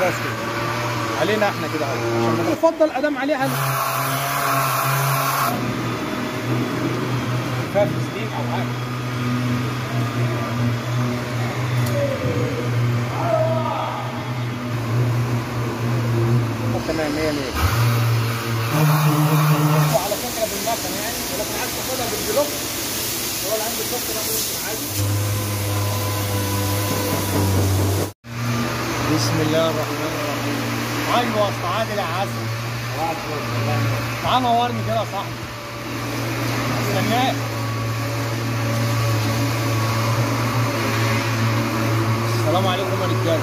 خلاص كده علينا احنا كده اهو عشان يفضل ادام عليها ال- فيها تسليم او حاجه تمام 100 100 وعلى فكره بالمكنه يعني ولكن عايز تاخدها بالبلوك هو اللي عنده البلوك ده ممكن عادي بسم الله الرحمن الرحيم ايوه أصل عادل يا عسل تعال نورني كده يا صاحبي استناك السلام عليكم يا رجاله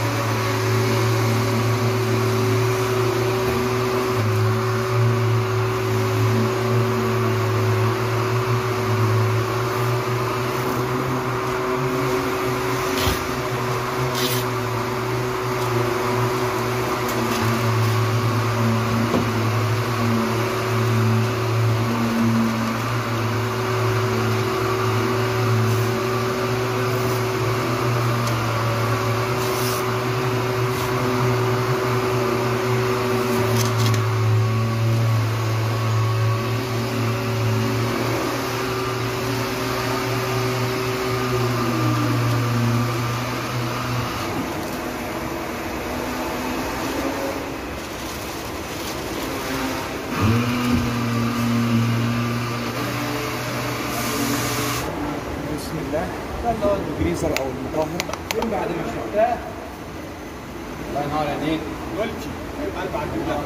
بسم الله ده اللي هو الجريزر او المطهر من بعد ما شفتها الله ينور عليك ولتي قلب عبد الله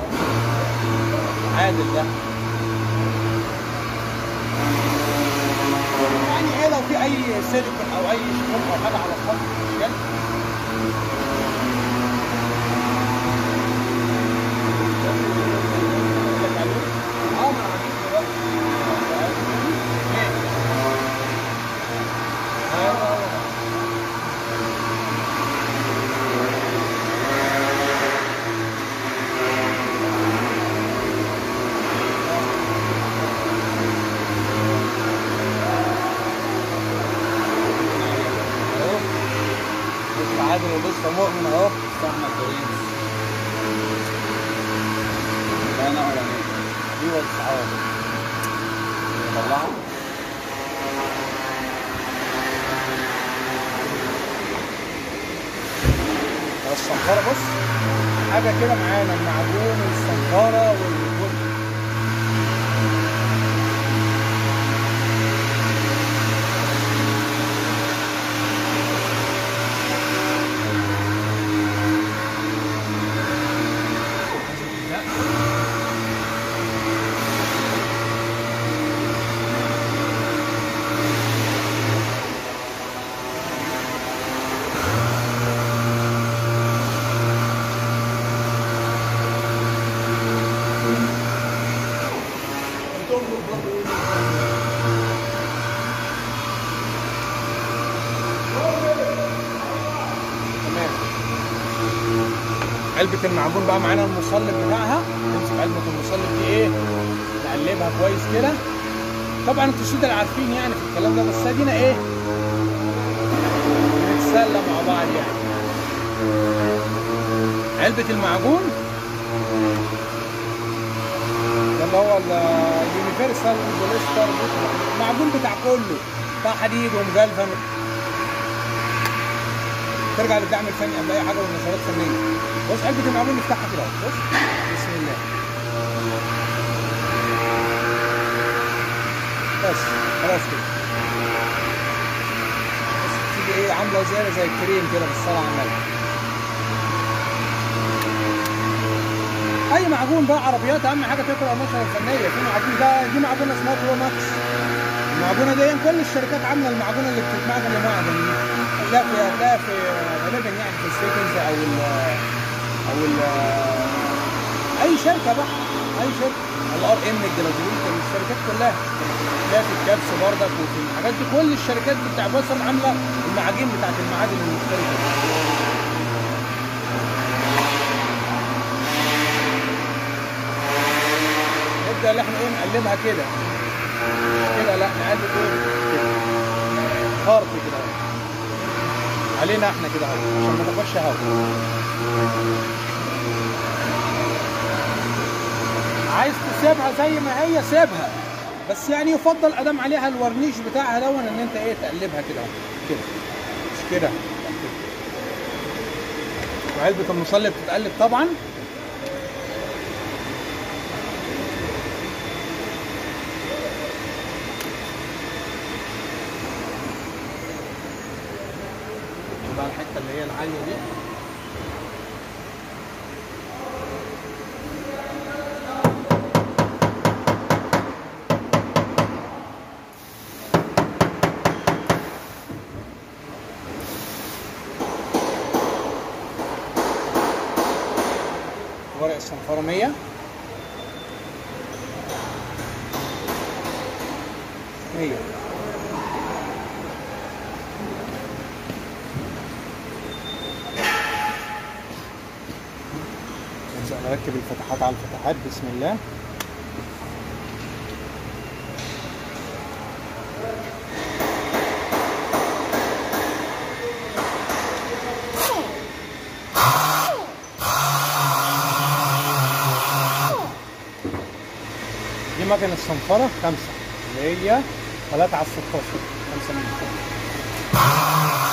عادل ده يعني ايه لو في اي سيليكون او اي شكوك او حاجه على الخط مش مشكله اه ما انا عارف دلوقتي لسه عادل ولسه مؤمن اهو استنى الدريس لا انا ولا مين دي ولا سعاد طلعها الصنفرة بص حاجة كده معانا المعجون والصنفرة والكل تمام علبة المعجون بقى معانا المصلب بتاعها نمسك علبة المصلب دي ايه نقلبها كويس كده طبعا انتوا السودة اللي عارفين يعني في الكلام ده بس ادينا ايه بنتسلى مع بعض يعني علبة المعجون ده اللي هو اليونيفرسال بوليستر المعجون بتاع كله بتاع حديد ومجلفن ترجع للدعم الفني قبل اي حاجه والنشرات الفنيه بص علبه المعجون نفتحها كده أهو. بص بسم الله بس خلاص كده بس تيجي ايه عامله زي زي الكريم كده بالصلاه على النبي اي معجون بقى عربيات اهم حاجه تقرا النشره الفنيه في معجون ده دي معجونه اسمها برو ماكس المعجونه دي كل الشركات عامله المعجونه اللي بتتمعجن لمعدن دي لا في لا في غالبا يعني في السيكنز او ال او ال اي شركه بقى اي شركه الار ام الجراديويت الشركات كلها لا في الكبس بردك وفي الحاجات دي كل الشركات بتاع بصر عامله المعاجين بتاعت المعادن المختلفه دي. نبدا اللي احنا ايه نقلبها كده كده لا نقلب ايه كده خرط كده اهو. علينا احنا كده اهو عشان ما تاخدش هوا عايز تسيبها زي ما هي سيبها بس يعني يفضل ادام عليها الورنيش بتاعها دون ان انت ايه تقلبها كده اهو كده مش كده وعلبة المصلي بتتقلب طبعا بقى الحته اللي هي العاليه دي ورق الصنفرة 100 100 نبدأ نركب الفتحات على الفتحات بسم الله دي مكنة الصنفرة خمسة اللي هي 3 على 16 خمسة من الفوق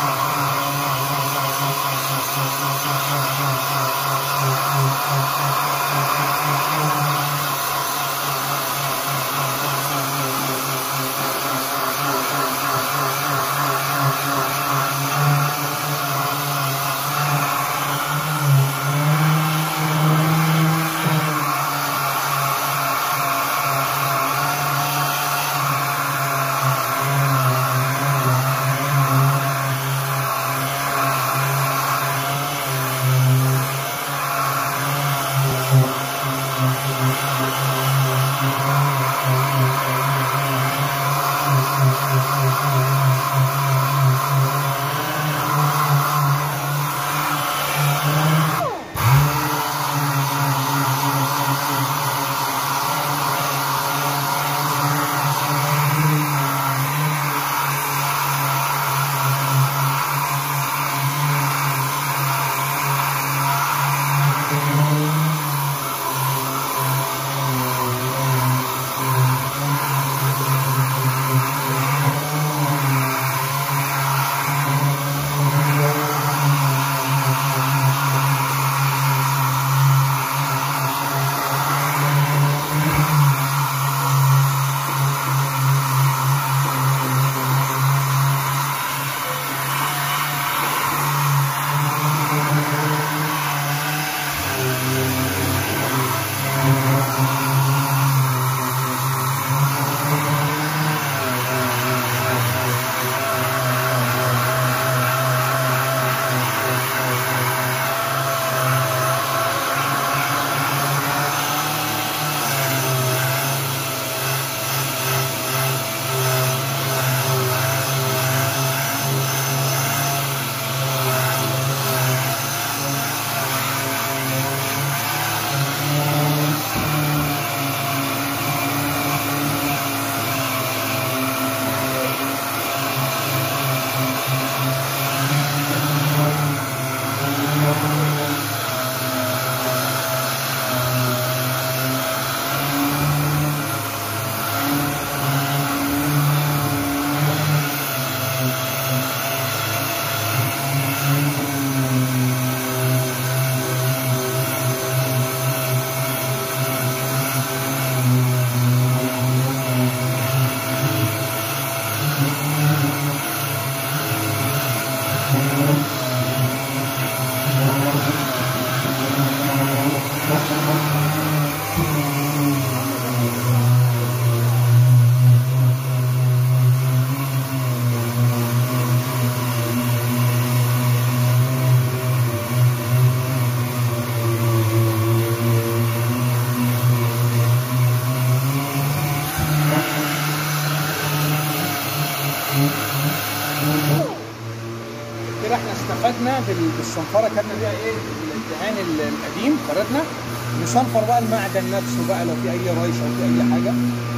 كده احنا استفدنا بال- بالصنفره كنا بيها ايه الدهان ال- القديم فردنا نصنفر بقى المعدن نفسه بقى لو في اي ريش او في اي حاجه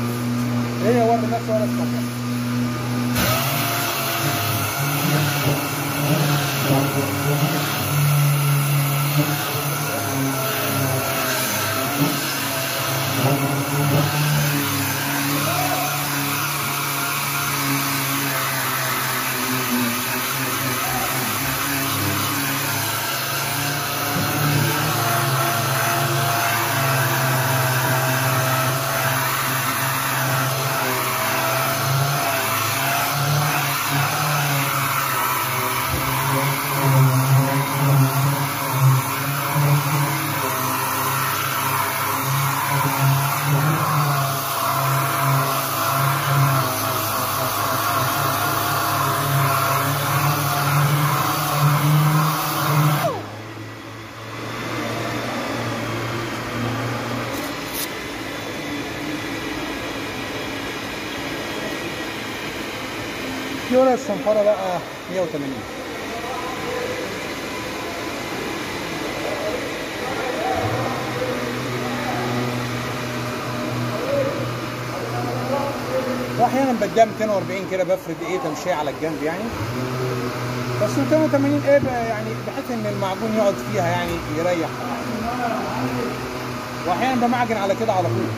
هي ورد نفسه ولا الصنفره Thank في ورق الصنفرة بقى 180 واحيانا بديها 240 كده بفرد ايه تمشيه على الجنب يعني بس 280 ايه بقى يعني بحيث ان المعجون يقعد فيها يعني يريح واحيانا بمعجن على كده على طول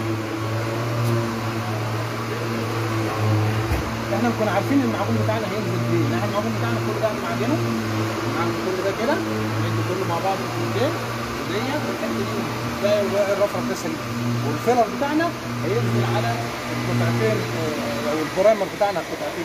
احنا نكون عارفين المعجون بتاعنا هينزل فين احنا المعجون بتاعنا كل ده هنعجنه نعمل كل ده كده ندي كله مع بعض الفلتين وديت والحته دي ده الرفرف ده سليم والفيلر بتاعنا هينزل على القطعتين آه، او البرايمر بتاعنا القطعتين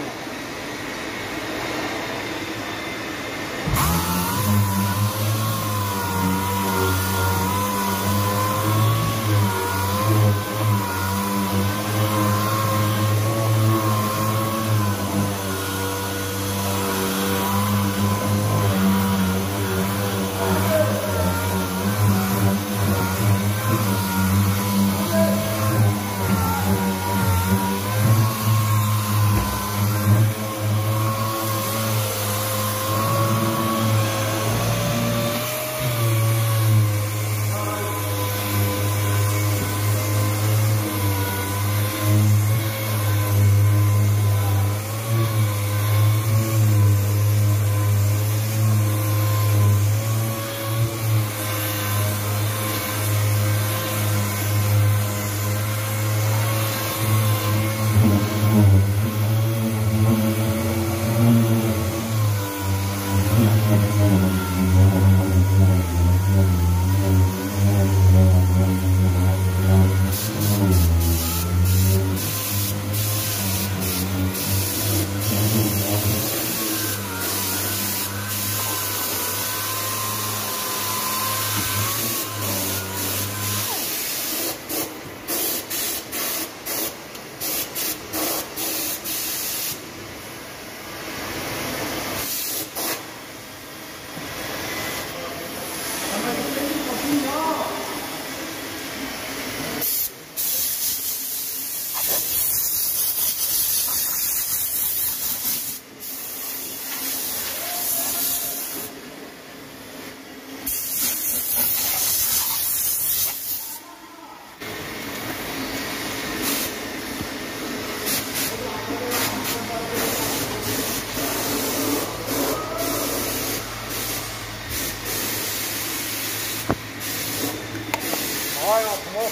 اه يا حمار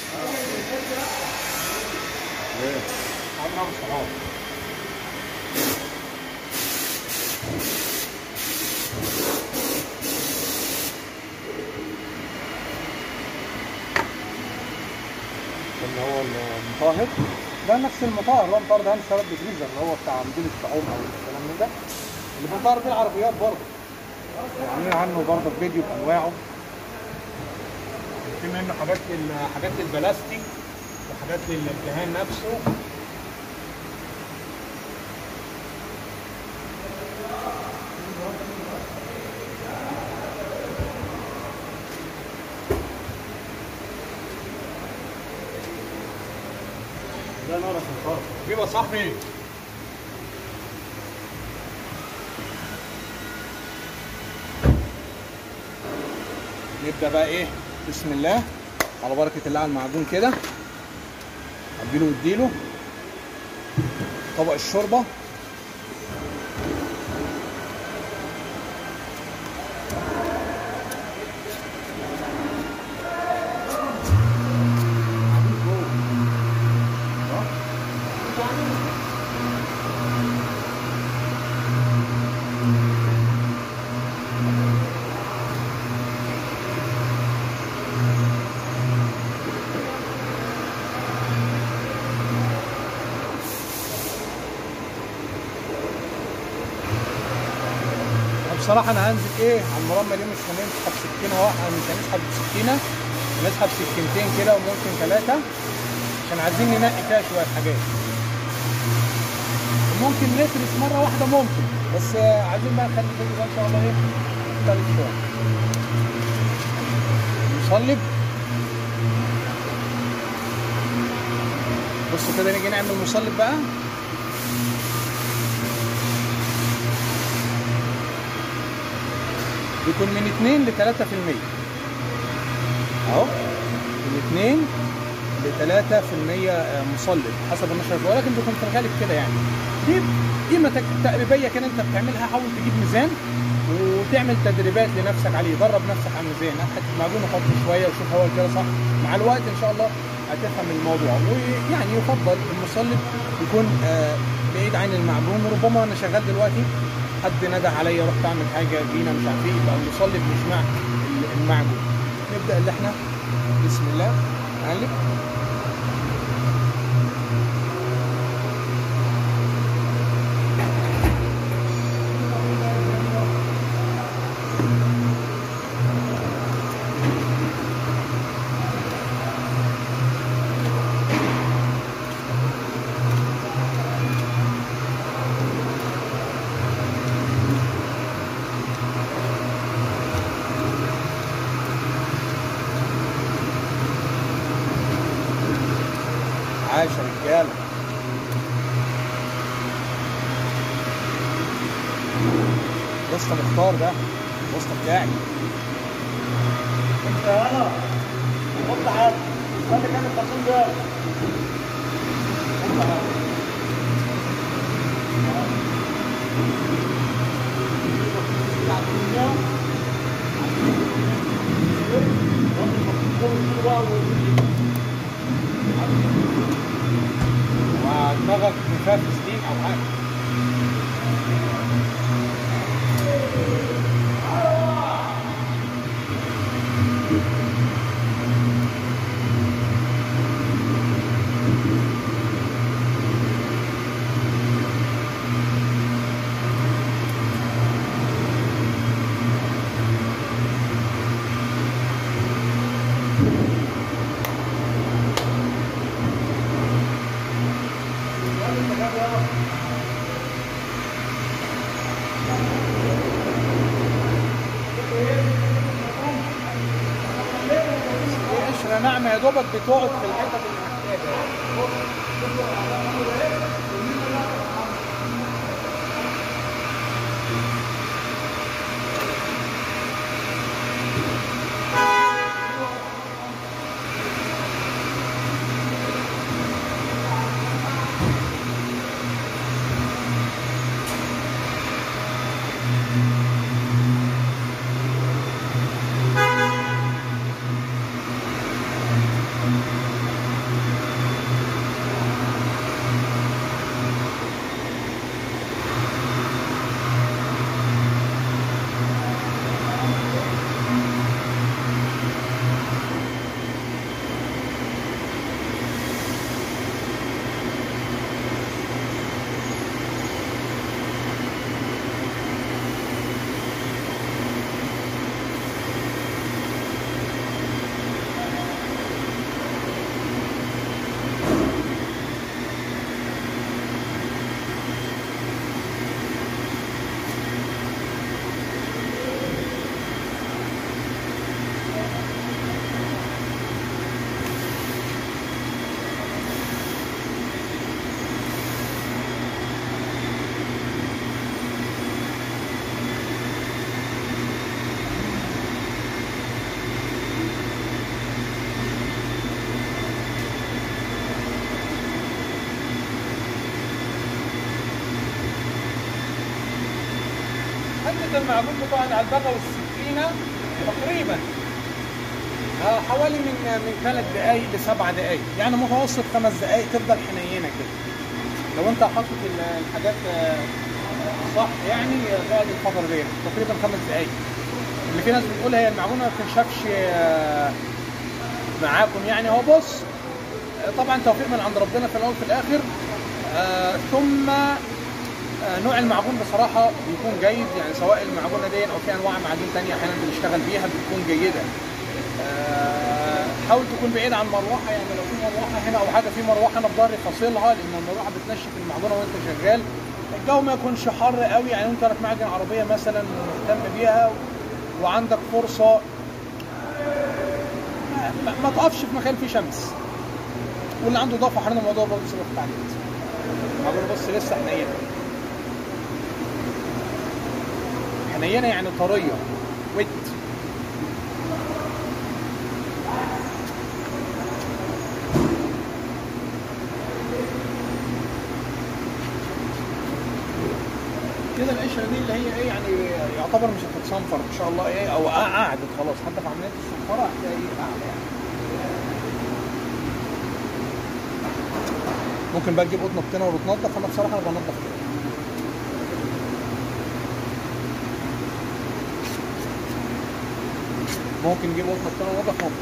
ايه عمرو صحاب اللي هو المطاهر ده نفس المطار اللي هو مطار ده سبب جريزر اللي هو بتاع مدينة الشعوم او الكلام من ده اللي بنطار بيه العربيات برضه عاملين عنه برضه فيديو بانواعه في منه حاجات لل- حاجات للبلاستيك وحاجات للدهان نفسه ده نار الصنفار جيب يا صاحبي نبدا بقى ايه بسم الله على بركه الله على المعجون كده اديله واديله طبق الشوربه بصراحه انا هنزل ايه على المرمى دي مش هنسحب سكينه واحده مش هنسحب سكينه هنسحب سكينتين كده وممكن ثلاثه عشان عايزين ننقي فيها شويه حاجات ممكن نترس مره واحده ممكن بس آه، عايزين بقى نخلي الفيديو ده ان شاء الله ايه مختلف شويه نصلب بص كده نيجي نعمل مصلب بقى بيكون من 2 ل 3% اهو من 2 ل 3% مصلب حسب النشر ولكن بيكون في الغالب كده يعني دي قيمه تك- تقريبيه كده انت بتعملها حاول تجيب ميزان وتعمل تدريبات لنفسك عليه درب نفسك على الميزان هات حته معجون وحط شويه وشوف هو كده صح مع الوقت ان شاء الله هتفهم الموضوع ويعني يفضل المصلب يكون آه، بعيد عن المعجون وربما انا شغال دلوقتي حد نده عليا رحت اعمل حاجه جينا مش عارف ايه يبقى المصلب مش مع المعجون نبدا اللي احنا بسم الله نقلب عاش يا رجاله وسط مختار ده وسط بتاعي انت انا حط حاجه خلي كام التصميم ده حط حاجه ودماغك مفاف سنين او حاجه دي قشره ناعمه يا دوبك بتقعد في الحتت اللي محتاجه حته المعجون بتقعد على البغا والسكينه تقريبا آه، حوالي من من ثلاث دقائق لسبع دقائق يعني متوسط خمس دقائق تفضل حنينه كده لو انت حاطط ال- الحاجات آه، صح يعني تقعد الفتره دي تقريبا خمس دقائق اللي في ناس بتقول هي المعجونه ما بتنشفش آه، معاكم يعني هو بص آه، طبعا توفيق من عند ربنا في الاول وفي الاخر آه، ثم آه، نوع المعجون بصراحة بيكون جيد يعني سواء المعجونة دي أو في أنواع معجون تانية أحيانا بنشتغل بيها بتكون جيدة. آه، حاول تكون بعيد عن مروحة يعني لو في مروحة هنا أو حاجة في مروحة أنا في ظهري فاصلها لأن المروحة بتنشف المعجونة وأنت شغال. الجو ما يكونش حر قوي يعني أنت رايح معجن عربية مثلا مهتم بيها وعندك فرصة ما- ما, ما تقفش في مكان فيه شمس. واللي عنده ضعف حرنا الموضوع برضه سيبك في التعليقات. معجونة بص لسه حنينة. حنينه يعني طريه ويت كده القشره دي اللي هي ايه يعني يعتبر مش هتتصنفر ان شاء الله ايه او قعدت خلاص حتى في عمليه الصنفره هتلاقي ايه قاعده يعني ممكن بقى تجيب قطنه بتنور وتنضف انا بصراحه انا بنضف كده ممكن نجيب قطنه بتنور وننضف ممكن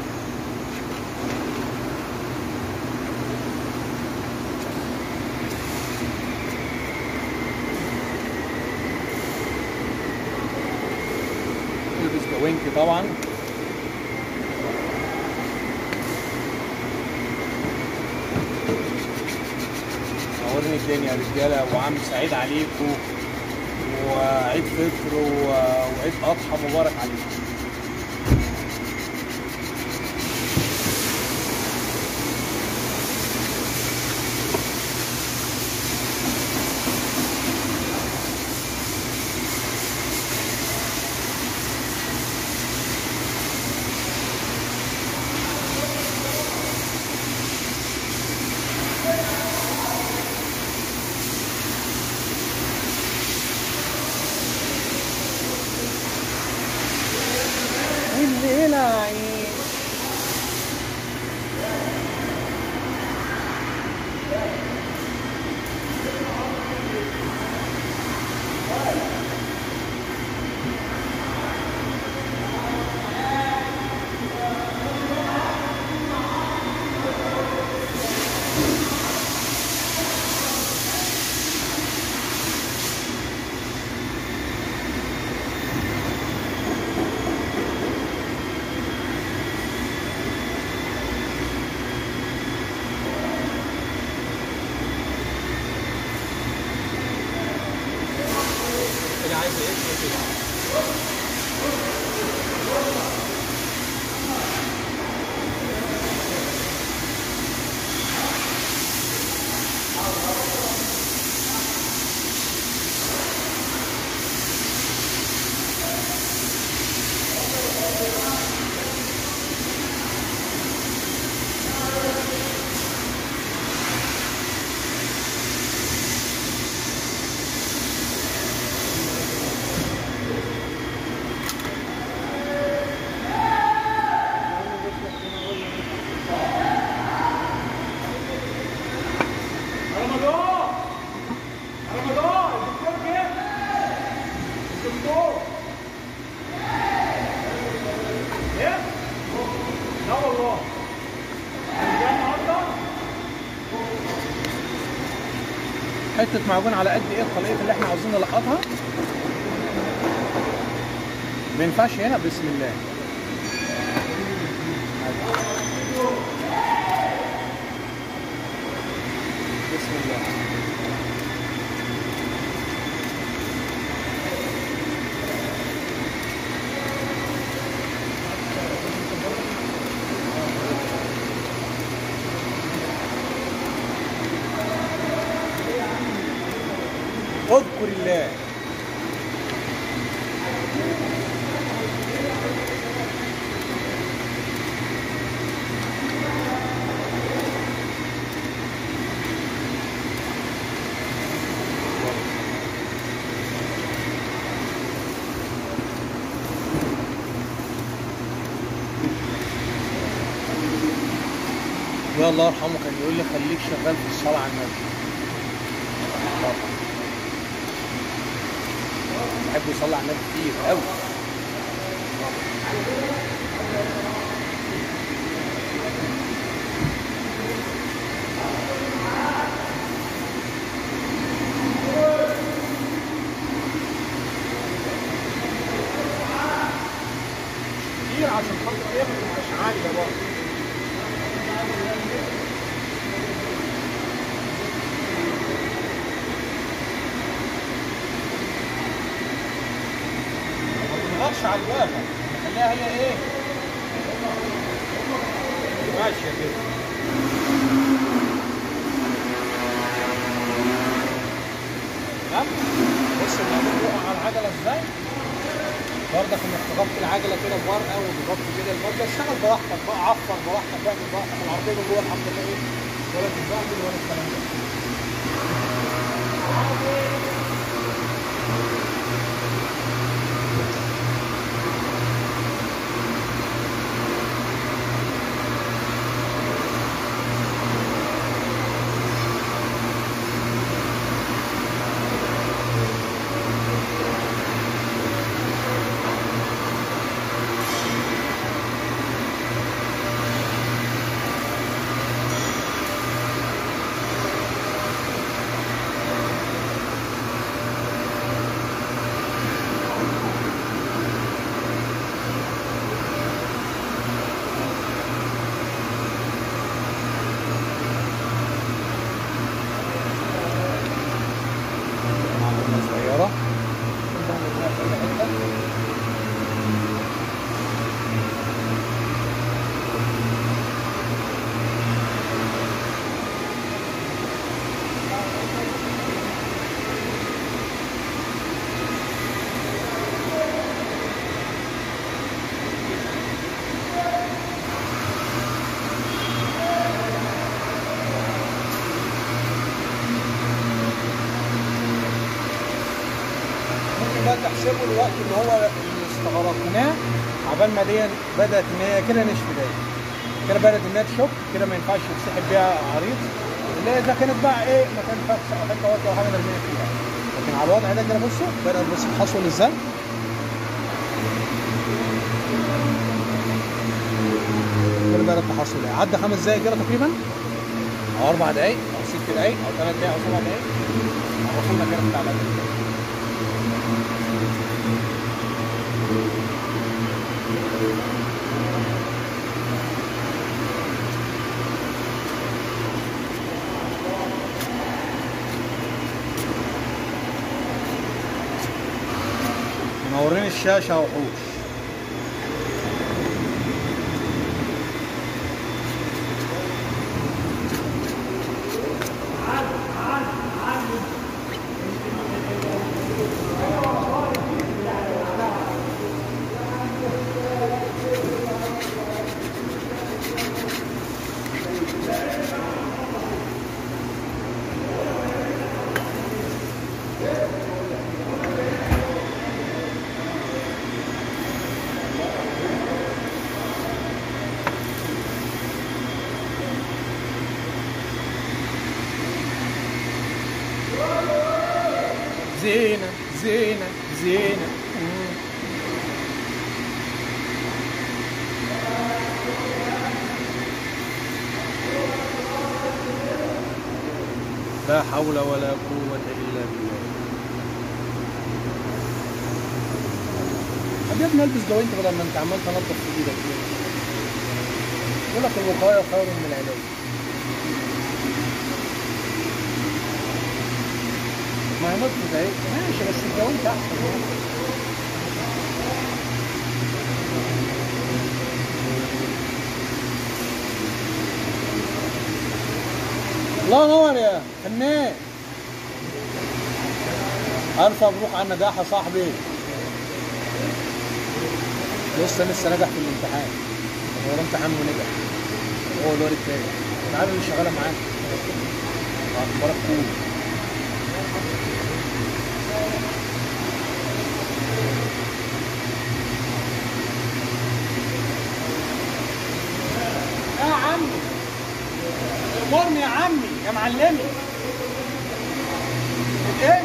البس جوينكي طبعا نورني الدنيا يا رجاله وعام سعيد عليكم وعيد فطر و- وعيد اضحى مبارك عليكم واللي هنا عين اللي عايز ايه كده رمضان رمضان الدكتور جه الدكتور ايه؟ لا والله جاي النهارده حته معجون على قد ايه الخليط اللي احنا عاوزين نلقطها ما ينفعش هنا بسم الله بسم الله اذكر الله يا الله يرحمه كان يقول لي خليك شغال في الصلاة على النبي بحب يصلي على النبي كتير قوي كتير عشان خاطر ايه ما تبقاش عالية برضه ما تضغطش على الواقع خليها هي ايه ماشية كده تمام بص الموضوع بيقع على العجلة ازاي برضك انك تغطي العجله كده بورقه وتغطي كده المده اشتغل براحتك بقى عفر براحتك اعمل براحتك العربيه من جوه الحمد لله ايه ولا تتبهدل ولا الكلام ده معلومه صغيره ممكن بقى تحسبه الوقت اللي هو اللي استغرقناه عبال ما دي بدات ان هي كده نشف داي كده بدات انها تشك كده ما ينفعش تسحب بيها عريض اللي ده كانت بقى ايه مكان فخس او حته وقت او حاجه مرميه فيها لكن على الوضع ده كده بصوا بدات بص تحصل ازاي كده بدات تحصل ايه عدى خمس دقايق كده تقريبا او اربع دقايق او ست دقايق او ثلاث دقايق او سبع دقايق وصلنا كده بتاع الأداء. منورين الشاشة وحوش زينة زينة زينة مم. لا حول ولا قوة إلا بالله طب يا ابني البس جوانت بدل ما انت عمال تنظف في ايدك يقول لك الوقاية خير من العلاج ما هي نطفت اهي ماشي بس الجوانت احسن الله ينور يا فنان ألف مبروك على النجاح يا صاحبي لسه لسه نجح في الامتحان هو امتحان ونجح هو الواد التاني تعالوا اللي شغاله معانا اخبارك كول يا عمي امرني يا عمي يا معلمي الايه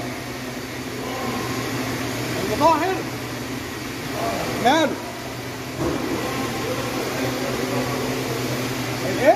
المظاهر ماله الايه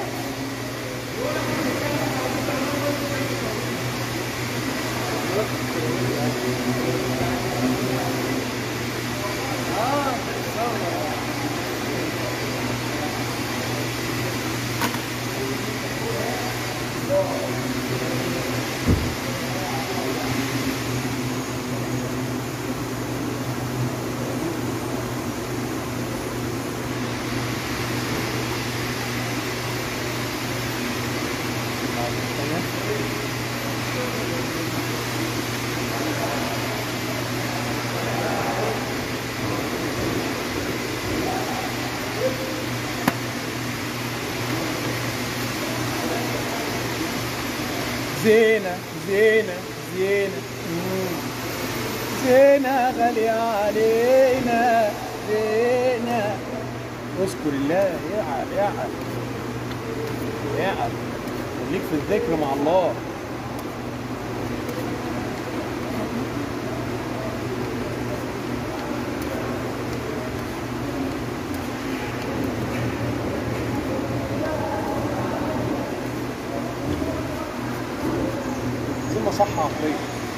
زينة زينة زينة مم. زينة غالية علينا زينة اذكر الله يعل يعل يعل خليك في الذكر مع الله ثم صح عقلية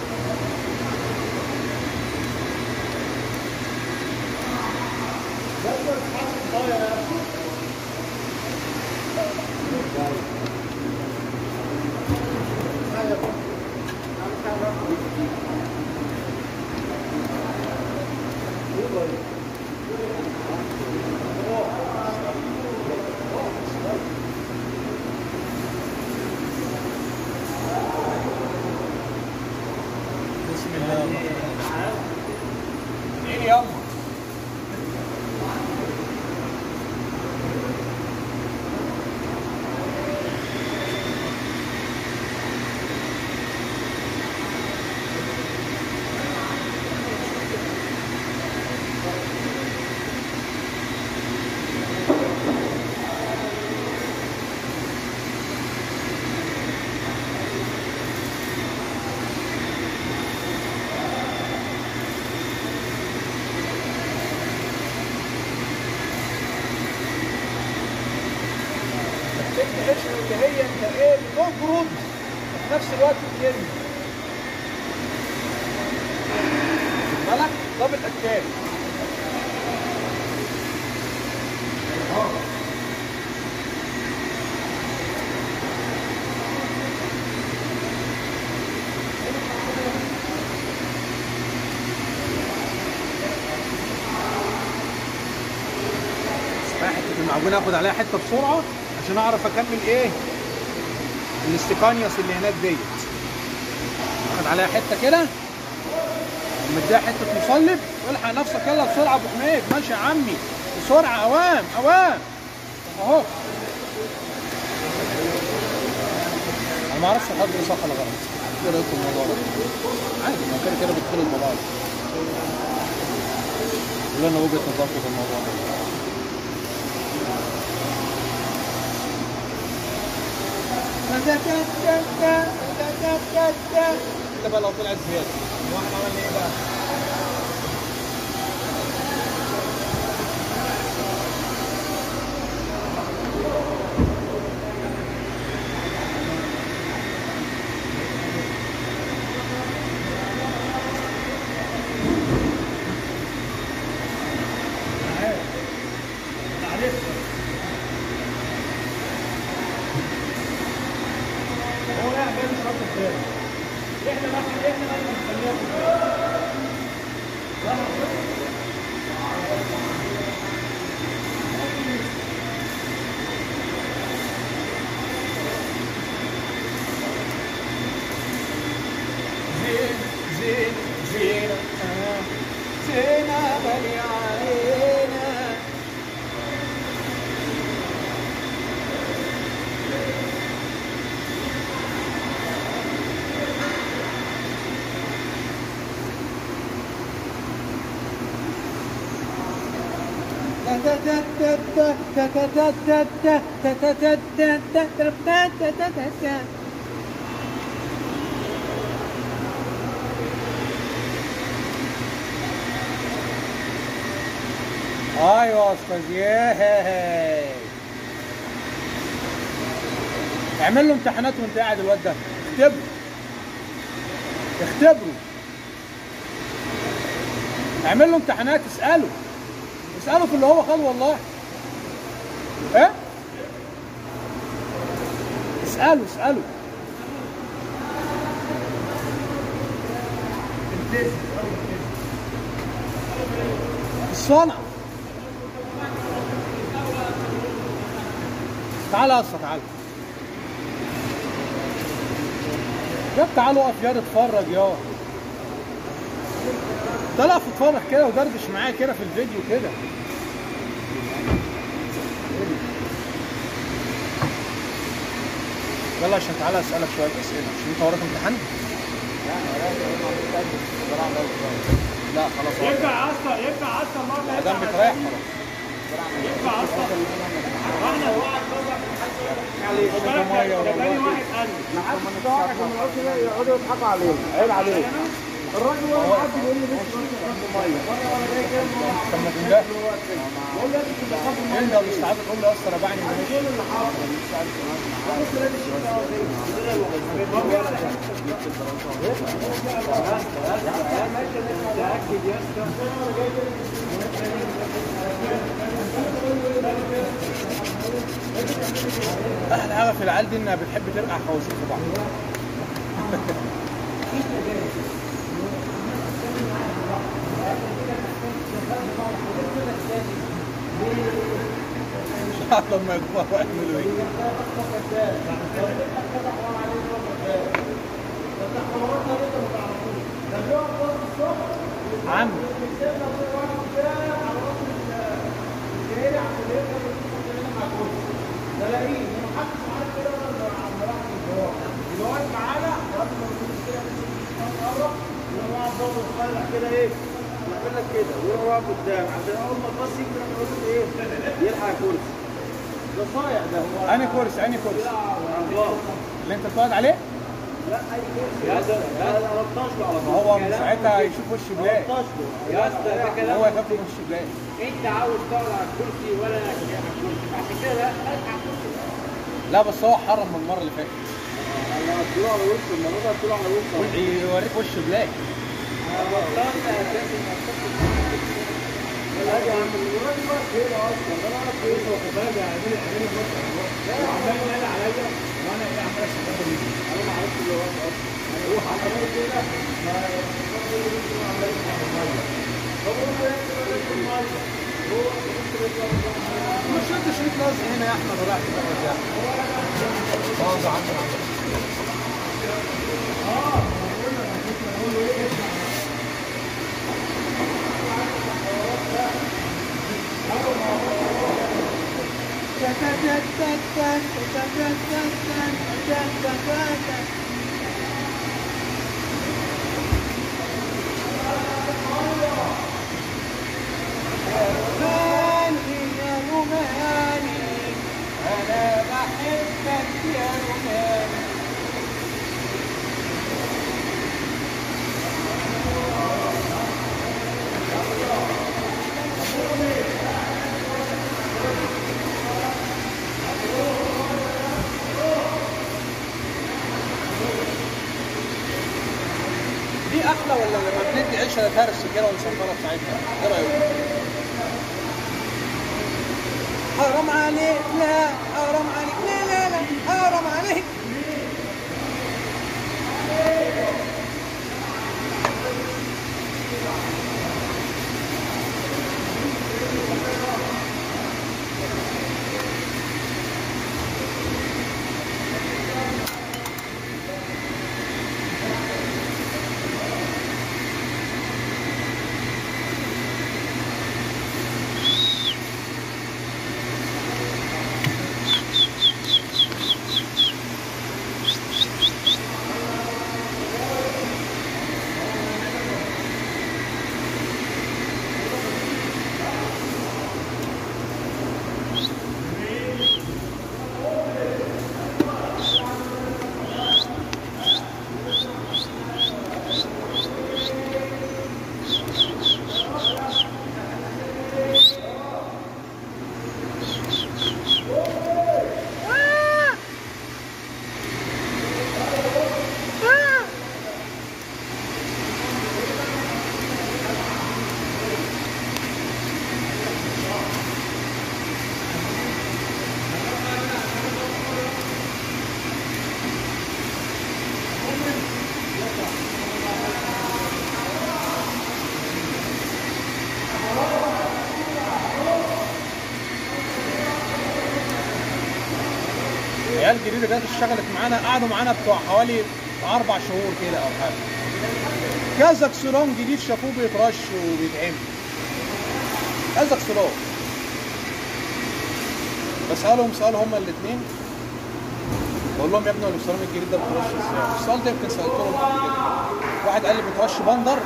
بسم الله الرحمن الرحيم ايه يا أمه؟ تحس اللي هي انت ايه بتجرد وفي نفس الوقت بترمي خد بالك دبل اتاك اسمها حته المعجون اخد عليها حته بسرعه عشان اعرف اكمل ايه الاستيقانيوس اللي هناك ديت اخد عليها حته كده مديها حته مصلب والحق نفسك يلا بسرعه ابو حميد ماشي يا عمي بسرعه اوام اوام اهو انا ما اعرفش لحد ايه صح ولا غلط ايه رايكم في الموضوع ده عادي ما كده كده بتدخل الموضوع ده ولا انا وجهه نظركم في الموضوع ده كده بقى لو طلعت زياده واحد عمل ايه بقى؟ هو لا جاي مش رد الثاني احنا بقى احنا بقى بنخليها زين زين زين آه. زينة غالية علينا ايوه يا استاذ ياهي اعمل له امتحانات وانت قاعد الواد ده اختبره اختبره اعمل له امتحانات اساله اساله في اللي هو قال والله ايه اساله اساله الصنعة تعال يا اسطى تعال يا تعال اقف يا اتفرج يا تعال اقف اتفرج كده ودردش معايا كده في الفيديو كده يلا عشان تعالى اسالك شويه اسئله عشان انت وراك امتحان لا خلاص ينفع عصر ينفع عصر مرة ما دام بتريح خلاص ينفع عصر احنا واحد عليه شوية مية ده جاي والله. واحد قال لي ما حدش يدور عشان ما يقعدش يقعدوا يضحكوا عليه عيب عليه الراجل هو قاعد بيقول لي بس عنده ميه مره وانا جاي كده طب ما تنجح انت مستعد تقول لي اصلا ربعني احلى حاجه في العيال دي انها بتحب ترقع خوازيق في بعض ان شاء الله لما يكبروا يعملوا ايه عم كده ايه يعمل لك كده ويروح واقف قدام عشان اول ما الباص يجي يروح يقول له ايه يلحق كرسي ده صايع ده هو اني كرسي اني كرسي الله اللي انت بتقعد عليه لا اي كرسي يا ده لا لا 13 على ما هو من ساعتها يشوف وش بلاقي 13 يا اسطى ده كلام هو يخاف من وش بلاقي انت عاوز تقعد على الكرسي ولا على الكرسي عشان كده لا الحق الكرسي لا بس هو حرم من المره اللي فاتت انا طلع على وشه المره دي طلع على وشه يوريك وش بلاقي بطلت اساسا لا يا عم الراجل واقف هنا اصلا انا واقف هنا واخد بالك هيعمل هيعمل عمال ينادي عليا وانا ايه عمال اشتغل بيه انا ما عرفتش اللي واقف اصلا انا هو عمال كده ما مش انت شريك لازم هنا يا احمد وراح تتفرج باظ عنك روماني يا روماني انا بحبك يا روماني دي احلى ولا لما بندي عيشه ترس كده ونصنفرها بتاعتها ايه رايك؟ حرام عليك لا حرام عليك لا لا لا حرام عليك العيال الجديده جت اشتغلت معانا قعدوا معانا بتوع حوالي اربع شهور كده او حاجه كذا كسران جديد شافوه بيترش وبيتعمل كذا كسران بسالهم سؤال هما الاثنين بقول لهم يا ابني هو السيراميك الجديد ده بترش ازاي؟ السؤال ده يمكن سالته لهم قبل كده واحد قال لي بترش بندر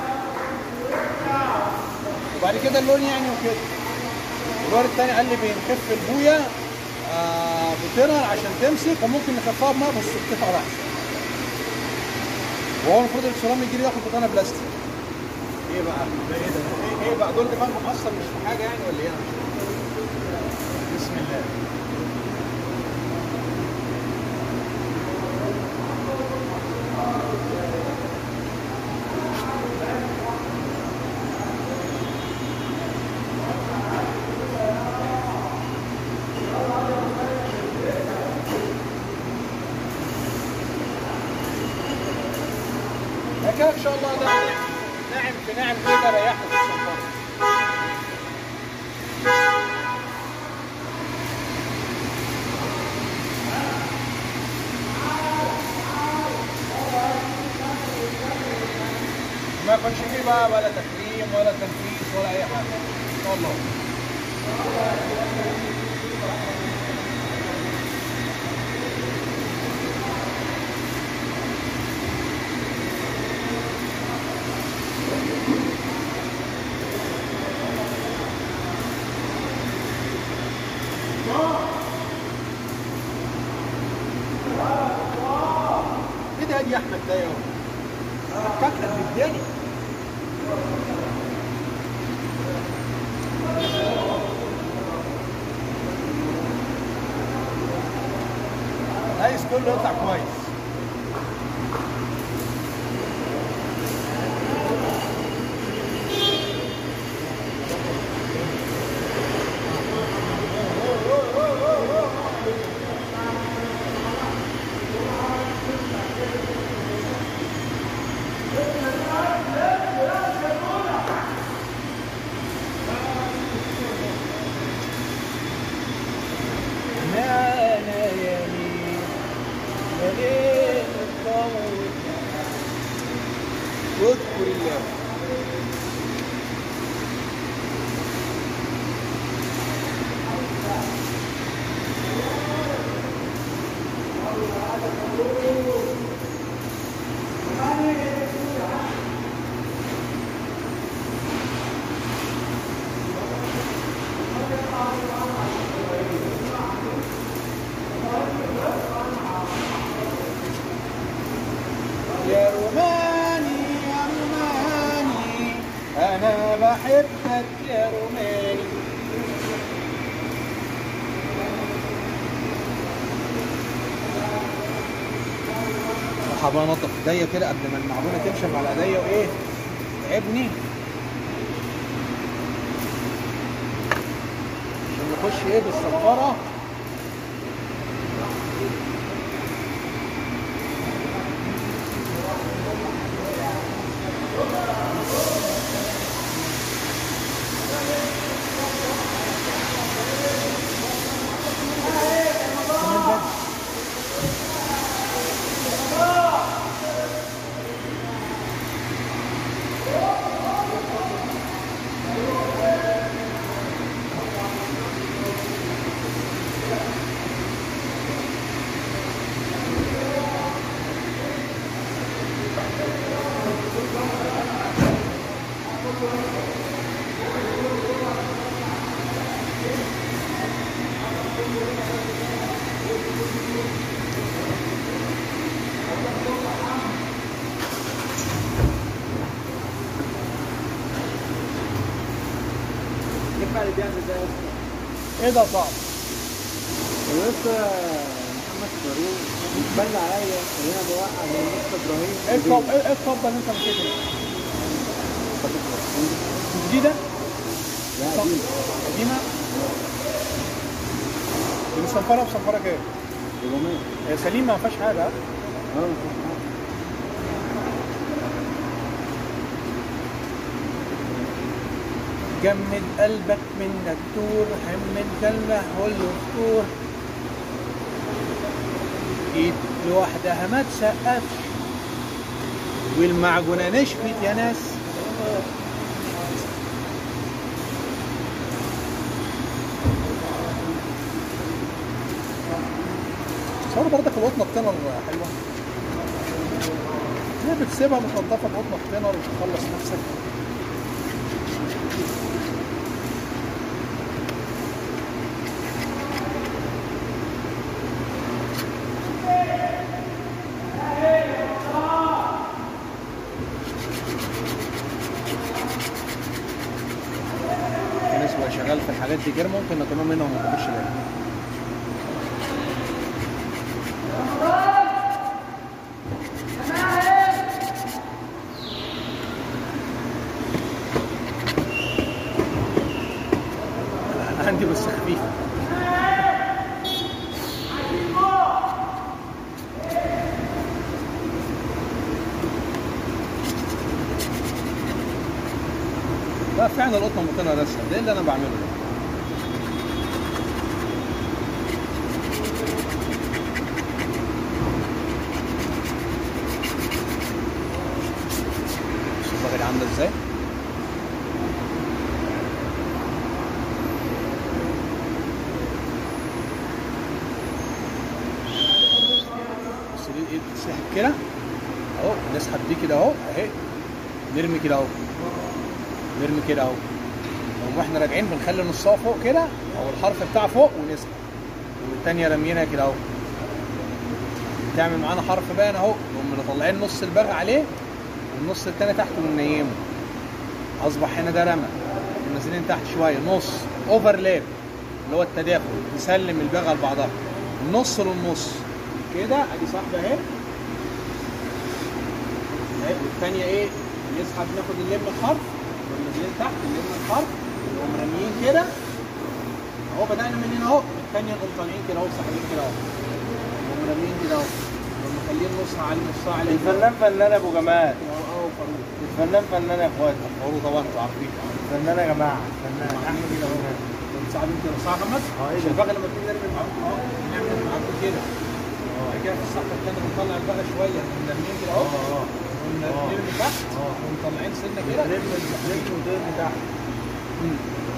وبعد كده اللون يعني وكده الواد التاني قال لي بنخف البويه آه بتنر عشان تمسك وممكن نخفها بماء بس بتتقل احسن وهو المفروض السيراميك الجديد ياخد بطانه بلاستيك ايه بقى؟ ده ايه ده؟ ايه, إيه بقى دول دماغ مقصر مش في حاجه يعني ولا ايه؟ أنا مش فاهم. بسم الله لكن ان شاء الله ده ناعم في ناعم كده ريحنا في الصنفره ما يكونش فيه بقى ولا تكريم ولا تنفيذ ولا اي حاجه ان شاء الله ايه ده يا احمد ده يا فاكره بالدنيا عايز كله يطلع كويس ما أنا يمين وليه الطول واذكر الله يا روماني يا روماني أنا بحبك يا روماني حابب انضف ايديا كده قبل ما المعجونه تنشف على ايديا وايه تعبني عشان نخش ايه بالصفاره كمان بدري ينفع اللي بيعمل ده يا اسطى ايه ده صعب يا اسطى محمد فاروق بل عليا ان انا بوقع من مصطفى ابراهيم ايه الطب ايه الطبه اللي انت مشيتها جديده لا دي قديمه دي مصنفره بصنفره كام؟ 400 هي سليمه ما فيهاش حاجه ها؟ اه مفيش حاجة. جمد قلبك من الدكتور حمد كلمة قول له دكتور ايد لوحدها ما تسقفش والمعجونة نشفت يا ناس صار برضك القطنه بتنر حلوه ليه بتسيبها متنضفه بقطنه بتنر وتخلص نفسك في ناس بقى شغال في الحاجات دي كده ممكن نطلب منهم ما تاخدش بالك أنا عندي بس خفيفه لا فعلا القطه ممكنه رسم ده اللي انا بعمله ده شوف البغل عامله ازاي بص دي ايه بتتسحب كده اهو نسحب دي كده اهو اهي نرمي كده اهو نرمي كده اهو واحنا راجعين بنخلي نصها فوق كده او الحرف بتاعه فوق ونسحب والتانية رمينا كده اهو تعمل معانا حرف باين اهو نقوم مطلعين نص البغ عليه والنص التاني تحت وننيمه اصبح هنا ده رمى نازلين تحت شويه نص اوفرلاب اللي هو التداخل نسلم البغه لبعضها النص للنص كده ادي صاحبه اهي اهي والثانيه ايه نسحب ناخد اللم الحرف نقوم نازلين تحت نلم الحرف نقوم راميين كده اهو بدانا من هنا اهو الثانيه نقوم طالعين كده اهو ساحبين كده اهو نقوم راميين كده اهو نقوم مخلين نصها على نصها على الفنان فنان ابو جمال اهو فاروق الفنان فنان يا اخواتي فاروق طبعا انتوا عارفين فنان يا جماعه فنان عامل كده اهو ساعدين كده صح يا محمد؟ اه، ايه مش ده؟ البغل لما تيجي نرمي معاكم اهو نعمل معاكم كده بعد كده في السحبه الثانيه بنطلع البغل شويه نقوم نرمين كده اهو اه ون- اه. نرمي تحت اه. ونطلعين سنه كده نرمي نرمي ودرمي تحت مم.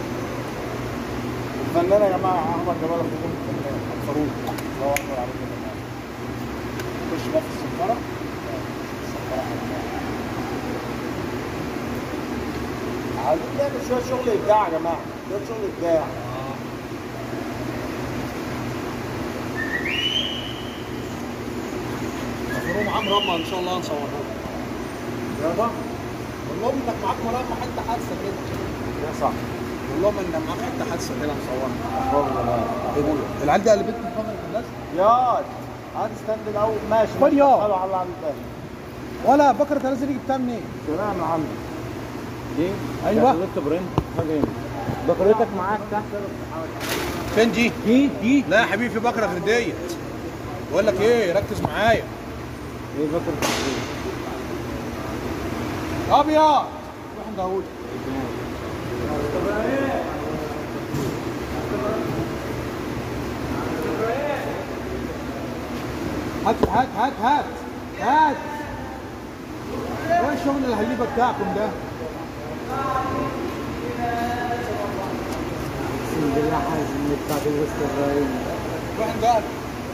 الفنان يا جماعه احمد جمال ابو جمال الفنان فاروق الله اكبر عليك يا جماعه خش بقى في الصنفره عايزين نعمل شويه شغل ابداع يا جماعه شويه شغل ابداع مفروم عمرو رمى ان شاء الله نصوره يابا قول لهم انك معاك مرافق حته حادثه كده يا صح قول لهم انك معاك حته حادثه كده نصورها والله العيال دي قلبت من فضل الناس ياض هات ستاند الاول ماشي خد يا. حلو على عند الثاني ولا بكره تنزل دي جبتها منين؟ سلام من عندي دي أيوة. بكرة برنت حاجه هنا بكرتك معاك تحت فين دي؟ دي دي لا يا حبيبي في بكره غير ديت بقول لك ايه ركز معايا ايه بكرة ابيض روح ندهولي هات هات هات هات هات ايه الشغل الهليبه بتاعكم ده؟ بسم الله حازم بتاعت الوسط الرهيب روح ندهولي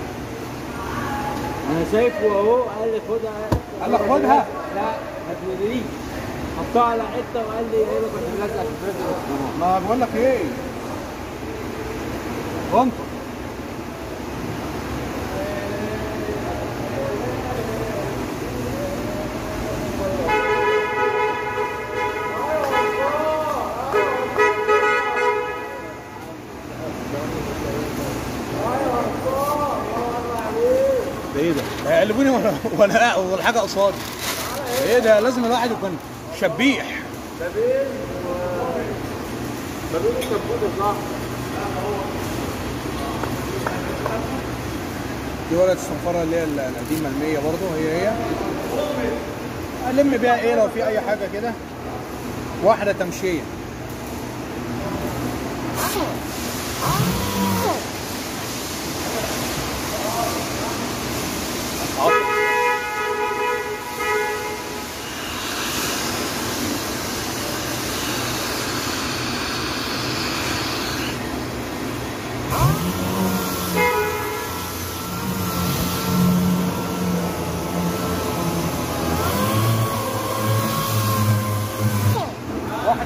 انا شايفه اهو قال لي خدها قال لك خدها؟ لا ما تودينيش حطها على حته وقال لي ايه كنت لازقه في الفرد ما بقول لك ايه؟ غنطه ده ايه ده؟ هيقلبوني ولا ولا ولا حاجه قصادي ايه ده لازم الواحد يكون شبيح بقول لك كبوت صح دي ورقه الصنفره اللي هي ال- القديمه المية برضه هي هي الم بيها ايه لو في اي حاجه كده واحده تمشيه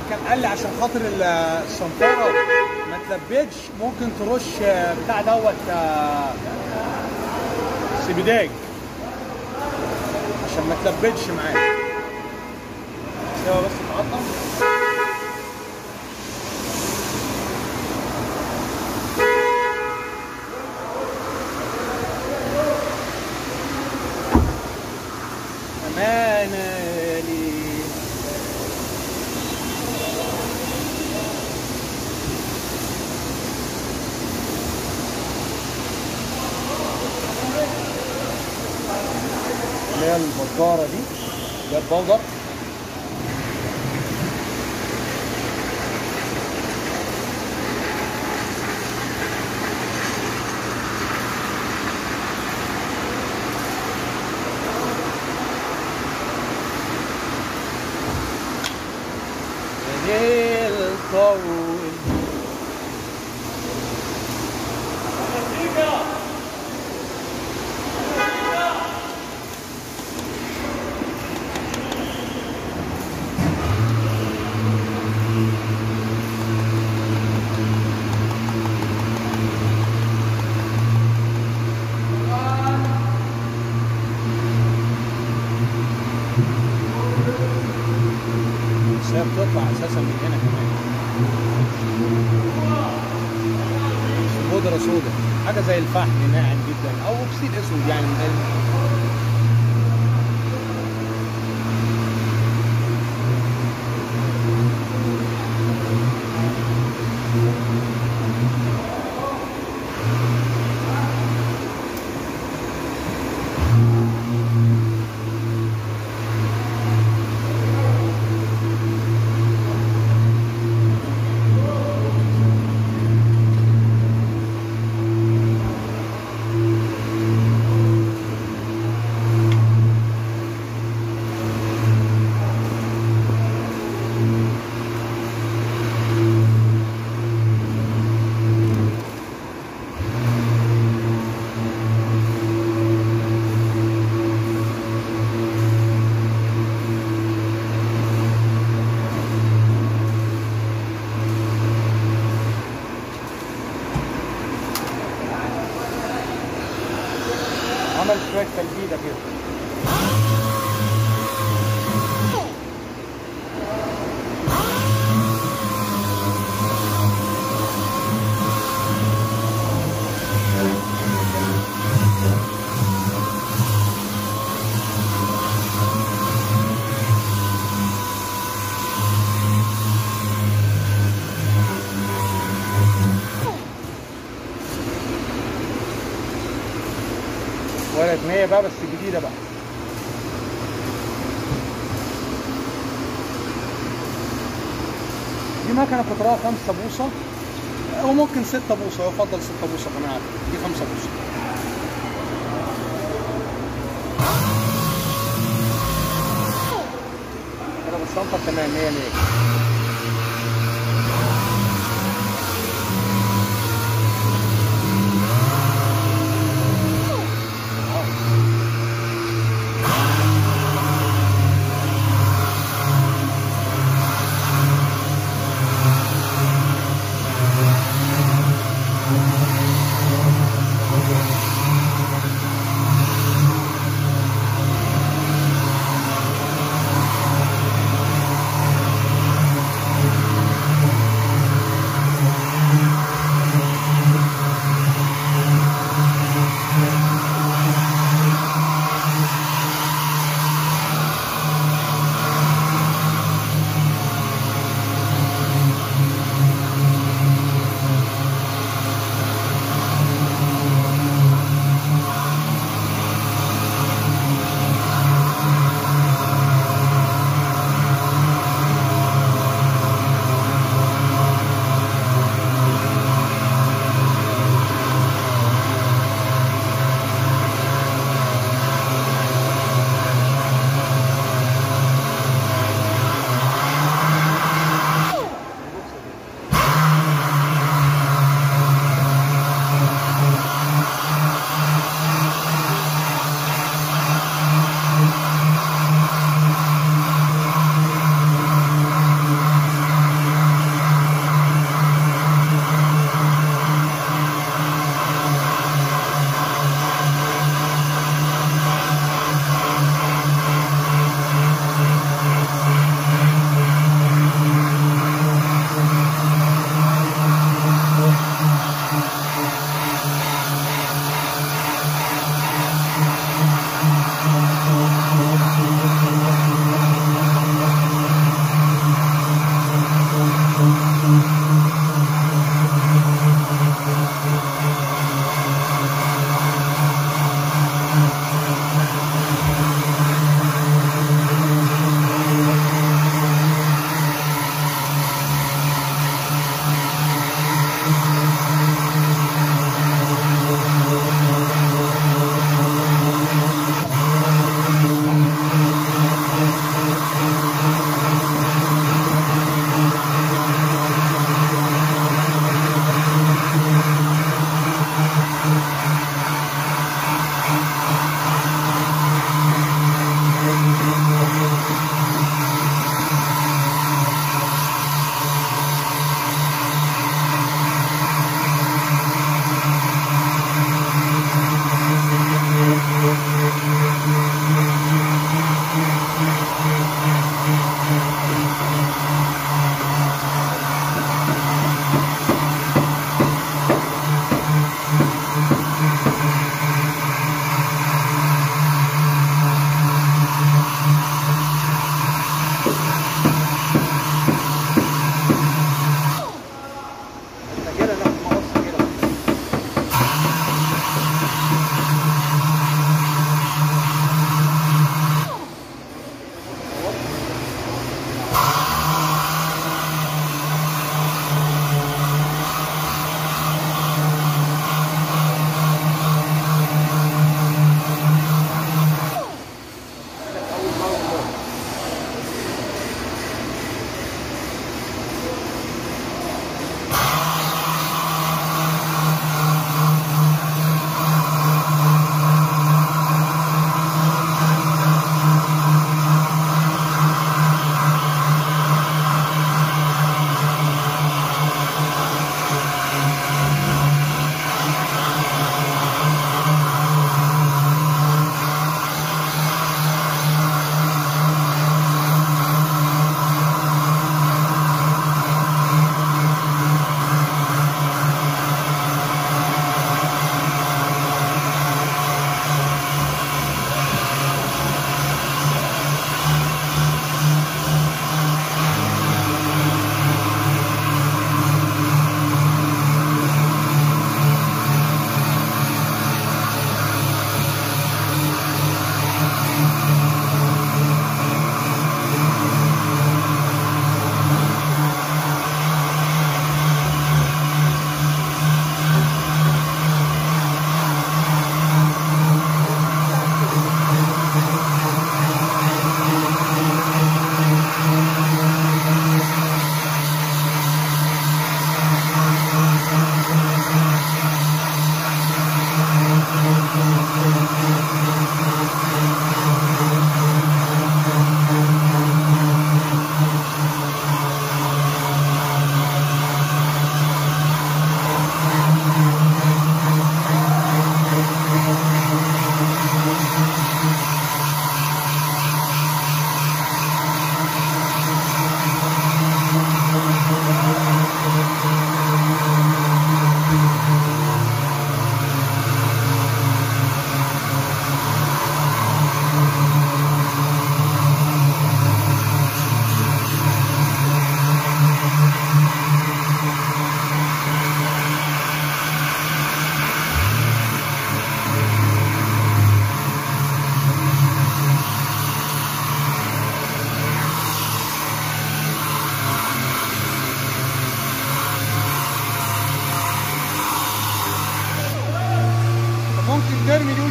كان قال لي عشان خاطر ال- الصنفره ما تلبدش ممكن ترش آه، بتاع دوت آه، سيبيداج عشان ما تلبدش معاك سيبها بس تعطل أمانة لي اللي هي البزارة دي ده البودر ليل طول بس هي بتطلع اساسا من هنا كمان بس بودرة سودا حاجة زي الفحم ناعم جدا أو أكسيد أسود يعني من ال- عمل شوية تلبيدة كده ولد 100 بقى بس جديدة بقى دي مكنة قطرها 5 بوصة أو ممكن 6 بوصة يفضل 6 بوصة كمان على فكرة. دي 5 بوصة كده بالصنفة تمام 100 100 Thank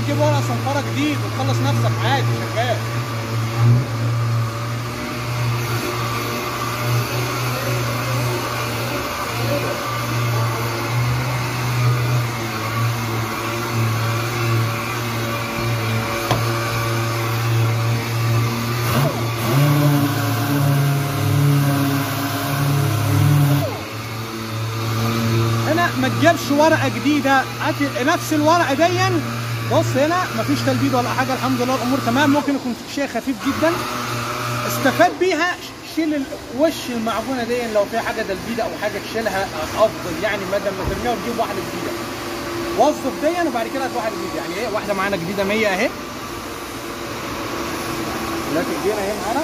وتجيب ورقه صنفره جديد وتخلص نفسك عادي شغال هنا ما تجيبش ورقه جديده هات نفس الورقه دي بص هنا مفيش تلبيد ولا حاجه الحمد لله الامور تمام ممكن يكون شيء خفيف جدا استفاد بيها شيل ال- وش المعجونه دي لو فيها حاجه تلبيده او حاجه تشيلها افضل يعني بدل ما ترميها وتجيب واحده جديده وظف دي وبعد كده هات واحده جديده يعني ايه واحده معانا جديده 100 اهي لا كبيره اهي معانا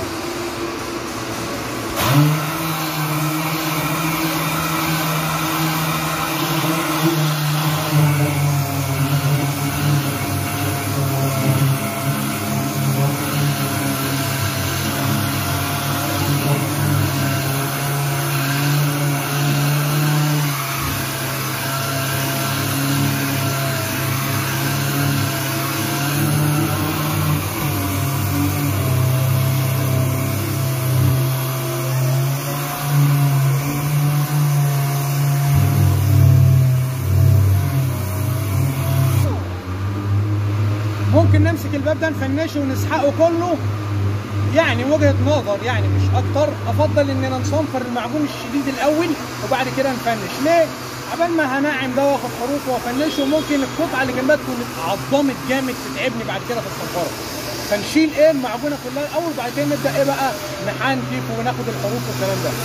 ممكن نمسك الباب ده نفنشه ونسحقه كله يعني وجهه نظر يعني مش اكتر افضل اننا نصنفر المعجون الشديد الاول وبعد كده نفنش ليه؟ عبال ما هنعم ده واخد حروف وافنشه ممكن القطعه اللي جنبها تكون عضمت جامد تتعبني بعد كده في الصنفره فنشيل ايه المعجونه كلها الاول وبعد كده نبدا ايه بقى نحنكف وناخد الحروف والكلام ده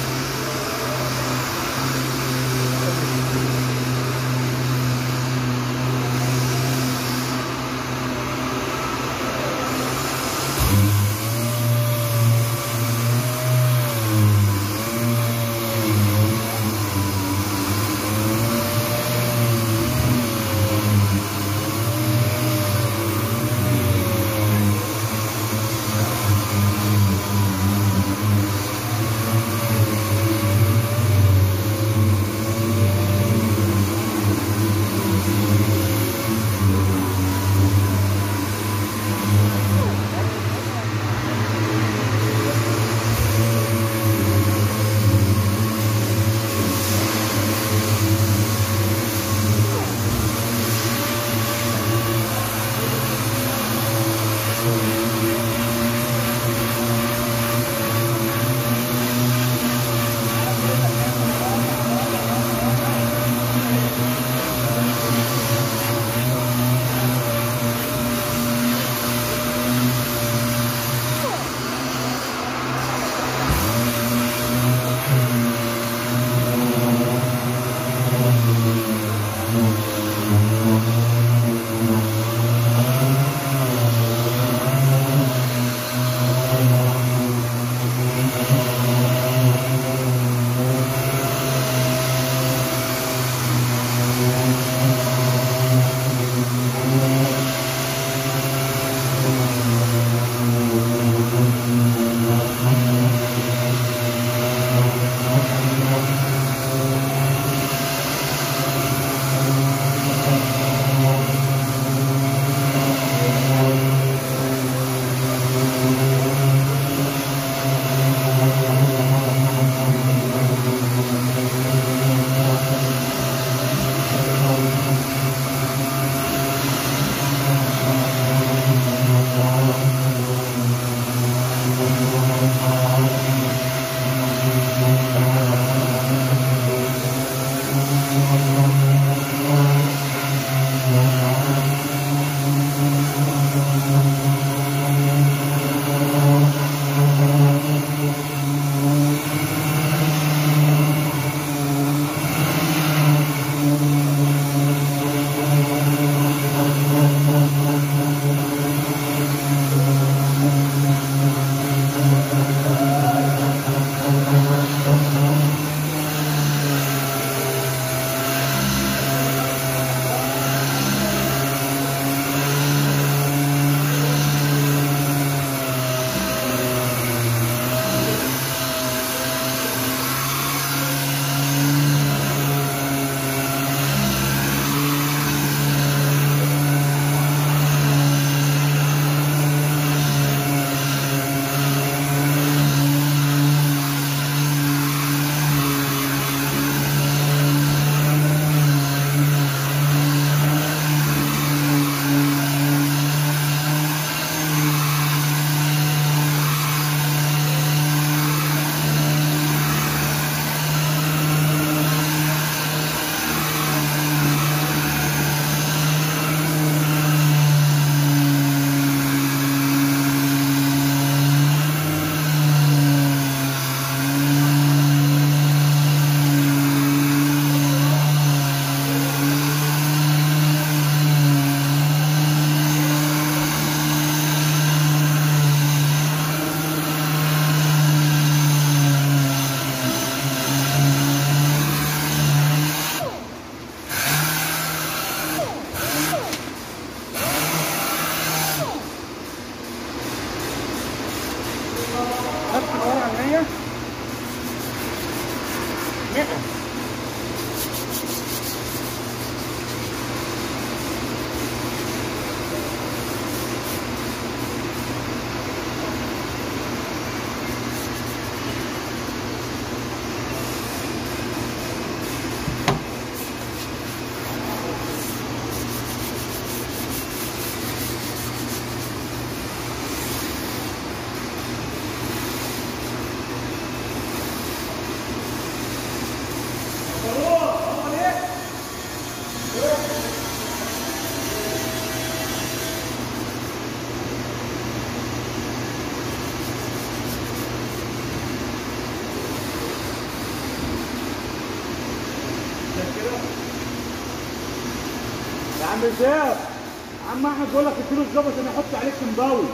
يا عم زياد عم احمد بيقول لك اديله الظابط عشان يحط عليك كمباوي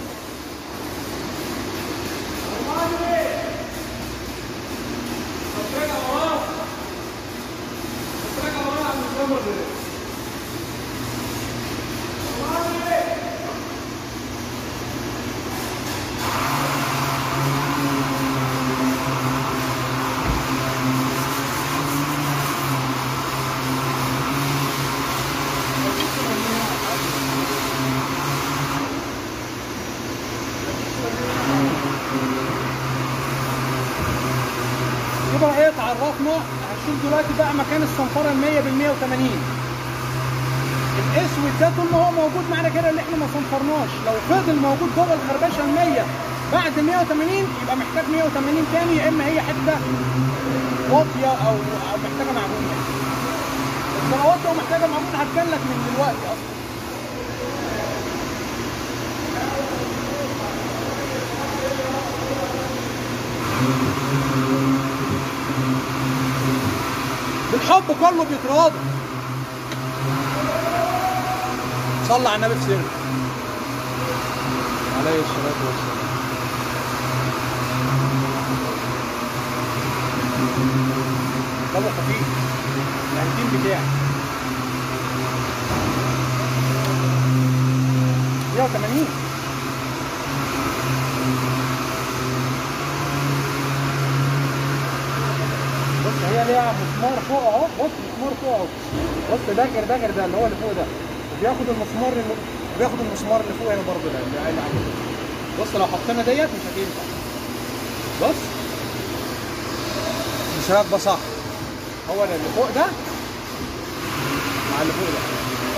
يبقى ايه اتعرفنا هنشوف دلوقتي بقى مكان الصنفره ال 100 بال 180 الاسود ده طول ما هو موجود معنى كده اللي احنا ما صنفرناش لو فضل موجود جوه الخربشه ال 100 بعد 180 يبقى محتاج 180 تاني يا اما هي حته واطيه او او محتاجه معجون بس لو واطيه ومحتاجه معجون هتبان لك من دلوقتي اصلا بالحب كله بيتراضى صلى على النبي في سر عليه الصلاة والسلام دمه خفيف الانتين بتاعي 180 بص هي ليها مسمار فوق اهو بص مسمار فوق اهو بص داجر داجر ده اللي هو اللي فوق ده وبياخد المسمار اللي بياخد المسمار اللي فوق هنا برضه ده اللي قايل عليه بص لو حطينا ديت مش هتنفع بص مش راكبه صح هو ده اللي فوق ده مع اللي فوق ده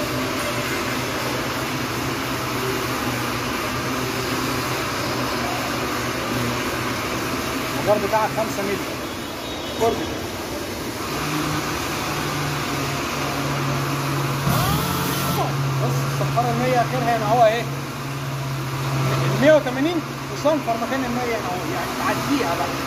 المقدار بتاعك 5 متر قرب كده بص الصفارة ال 100 اخرها هنا اهو ايه ال 180 وصنفر مكان ال 100 هنا اهو يعني تعديها بقى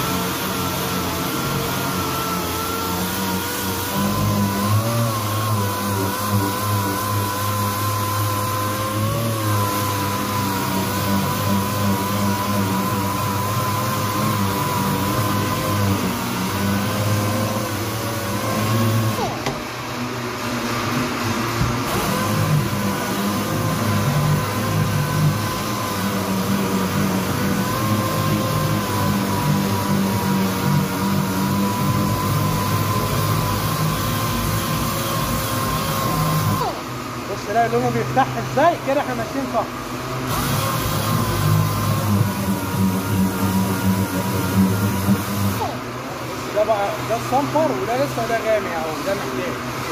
بص تلاقي لونه بيفتح ازاي كده احنا ماشيين صح بص ده بقى ده الصنفر وده لسه ده غامق اهو ده محتاج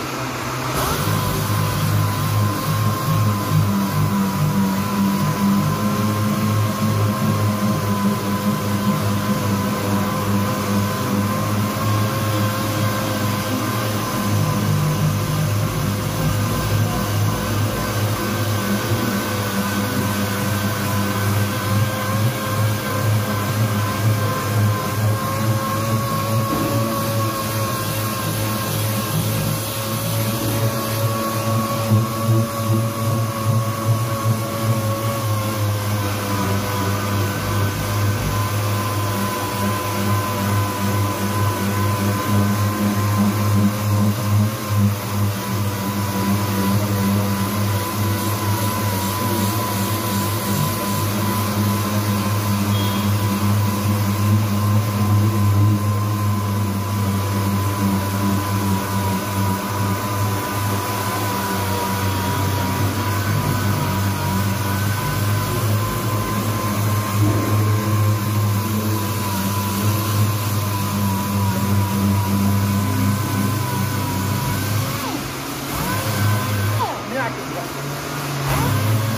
نعكس بقى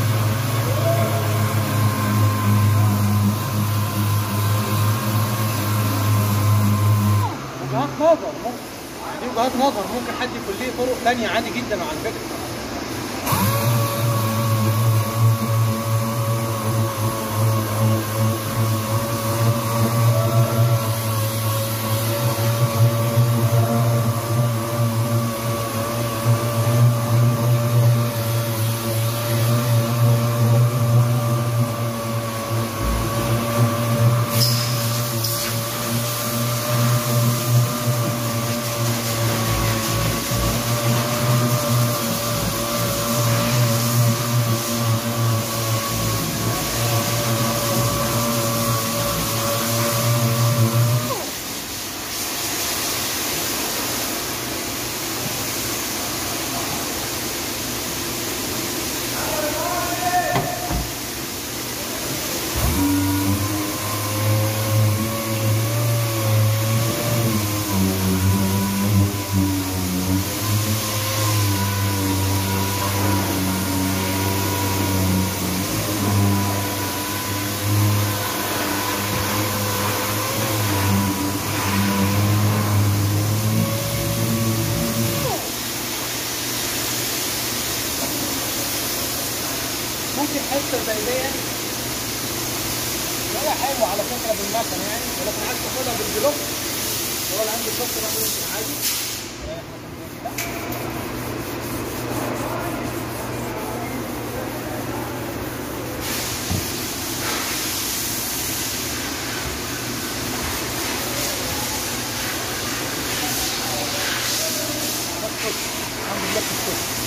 وجهات نظر ممكن دي وجهات نظر ممكن حد يكون ليه طرق تانية عادي جدا على فكرة ممكن حته زي ديت هي حلوه على فكره بالمكنه يعني ولكن عايز تاخدها بالبلوك هو اللي عنده البلوك ده ممكن عادي الحمد لله بتخش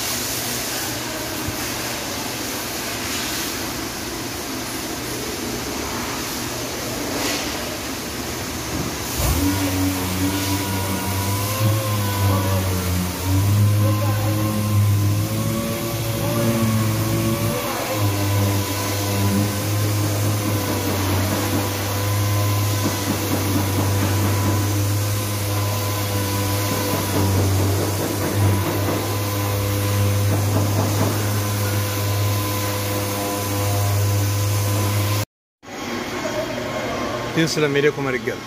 تسلم ايديكم يا رجاله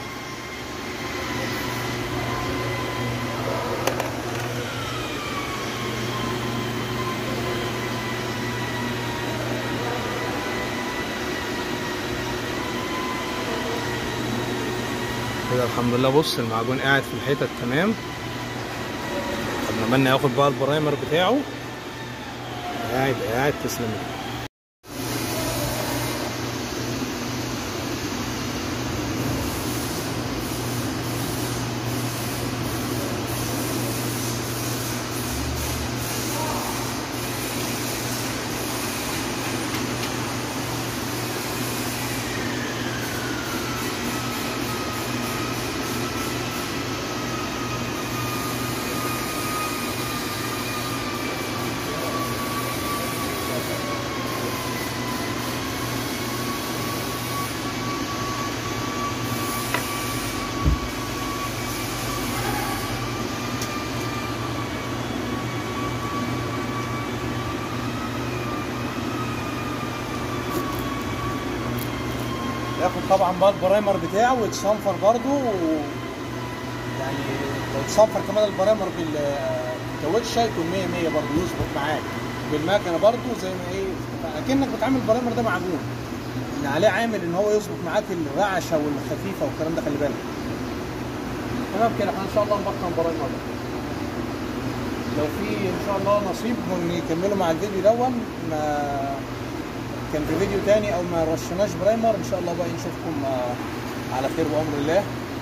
كده الحمد لله بص المعجون قاعد في الحتت تمام قبل ما ياخد بقى البرايمر بتاعه قاعد قاعد تسلم ايديك. ياخد طبعا بقى البرايمر بتاعه ويتصنفر برضه و... يعني لو اتصنفر كمان البرايمر بالكاوتش هيكون 100 100 برضه يظبط معاك بالمكنه برضه زي ما ايه اكنك بتعامل البرايمر ده معجون ان عليه عامل ان هو يظبط معاك الرعشه والخفيفه والكلام ده خلي بالك تمام كده احنا ان شاء الله نبطل برايمر ده لو في ان شاء الله نصيب نكمله مع الفيديو دون ما كان في فيديو تاني او ما رشناش برايمر ان شاء الله بقى نشوفكم آه، على خير بامر الله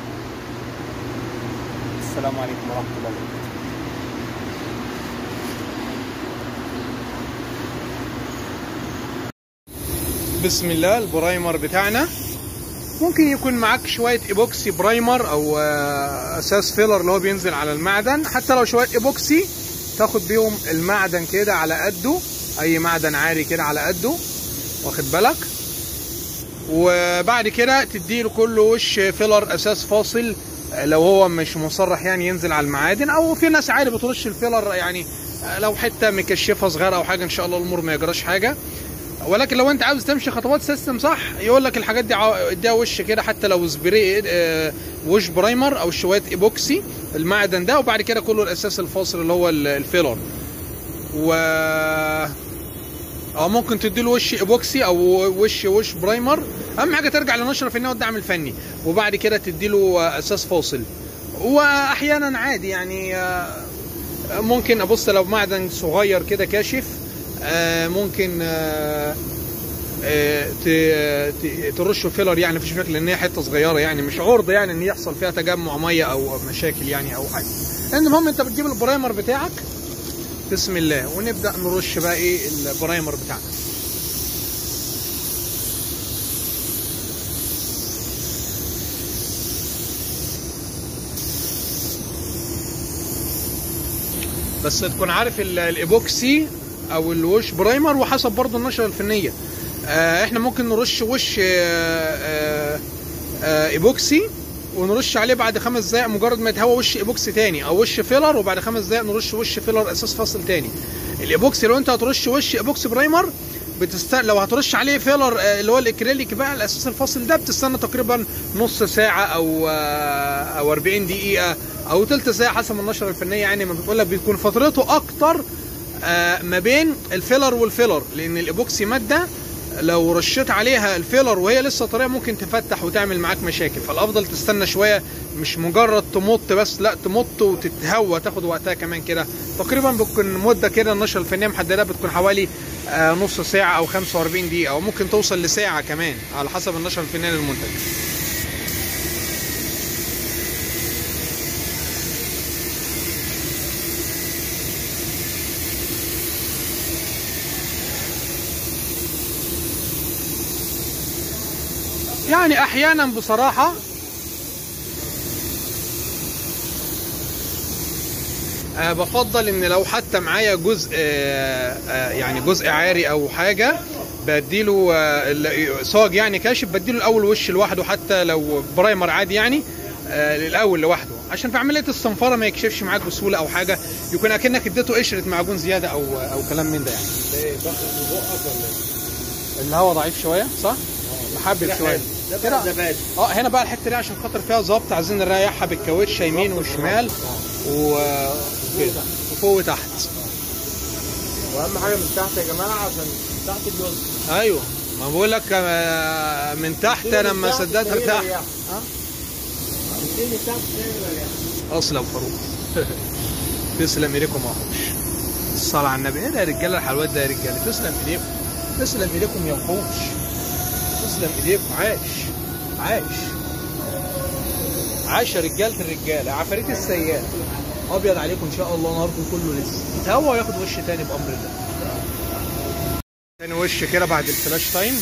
السلام عليكم ورحمه الله وبركاته بسم الله البرايمر بتاعنا ممكن يكون معاك شوية ايبوكسي برايمر او آه، اساس فيلر اللي هو بينزل على المعدن حتى لو شوية ايبوكسي تاخد بيهم المعدن كده على قده اي معدن عادي كده على قده واخد بالك وبعد كده تديله كل وش فيلر اساس فاصل آه، لو هو مش مصرح يعني ينزل على المعادن او في ناس عادي بترش الفيلر يعني آه، لو حته مكشفه صغيره او حاجه ان شاء الله الامور ما يجراش حاجه ولكن لو انت عاوز تمشي خطوات سيستم صح يقول لك الحاجات دي عا- اديها وش كده حتى لو سبراي اه، وش برايمر او شويه ايبوكسي المعدن ده وبعد كده كله الاساس الفاصل اللي هو ال- الفيلر و او ممكن تديله وش ايبوكسي او وش وش برايمر اهم حاجه ترجع لنشره فنيه والدعم الفني وبعد كده تديله اه، اساس فاصل واحيانا عادي يعني اه، ممكن ابص لو معدن صغير كده كاشف آه، ممكن آه، آه، ت- ت- ترشه فيلر يعني في شكل ان هي حته صغيره يعني مش عرضه يعني ان يحصل فيها تجمع ميه او مشاكل يعني او حاجه المهم انت بتجيب البرايمر بتاعك بسم الله ونبدا نرش بقى ايه البرايمر بتاعنا بس تكون عارف ال- الايبوكسي او الوش برايمر وحسب برضه النشره الفنيه آه احنا ممكن نرش وش آه آه آه ايبوكسي ونرش عليه بعد خمس دقائق مجرد ما يتهوى وش ايبوكسي تاني او وش فيلر وبعد خمس دقائق نرش وش فيلر اساس فاصل تاني الايبوكسي لو انت هترش وش ايبوكسي برايمر بتست... لو هترش عليه فيلر آه، اللي هو الاكريليك بقى الاساس الفاصل ده بتستنى تقريبا نص ساعه او آه، او 40 دقيقه او تلت ساعه حسب النشره الفنيه يعني ما بتقول لك بتكون فترته اكتر آه، ما بين الفيلر والفيلر لان الايبوكسي ماده لو رشيت عليها الفيلر وهي لسه طريه ممكن تفتح وتعمل معاك مشاكل فالافضل تستنى شويه مش مجرد تمط بس لا تمط وتتهوى تاخد وقتها كمان كده تقريبا بتكون مده كده النشره الفنيه محدده بتكون حوالي آه، نص ساعه او 45 دقيقه او ممكن توصل لساعه كمان على حسب النشره الفنيه للمنتج يعني احيانا بصراحه أه بفضل ان لو حتى معايا جزء أه أه يعني جزء عاري او حاجه بديله آه، ال- صاج يعني كاشف بديله الاول وش لوحده حتى لو برايمر عادي يعني آه، الاول لوحده عشان في عمليه الصنفره ما يكشفش معاك بسهوله او حاجه يكون اكنك اديته قشره معجون زياده او او كلام من ده يعني ايه باخد في بقك ولا ايه؟ الهواء ضعيف شويه صح؟ محبب شويه ده كده بقى زبادي اه هنا بقى الحته دي عشان خاطر فيها ظبط عايزين نريحها بالكاوتش يمين وشمال وكده وفوق وتحت واهم حاجه من تحت يا جماعه عشان تحت الجزء ايوه ما بقول لك آه، من تحت لما سدات ارتاح من تحت تاني ريح. اصلا وفاروق تسلم ايديكم يا وحوش الصلاة على النبي ايه ده يا رجاله الحلوات ده يا رجاله تسلم ايديكم تسلم ايديكم يا وحوش تسلم ايديكم عاش عاش عاش يا رجاله الرجاله عفاريت السيال ابيض عليكم ان شاء الله نهاركم كله لسه يتهوى وياخد وش تاني بامر الله تاني وش كده بعد الفلاش تايم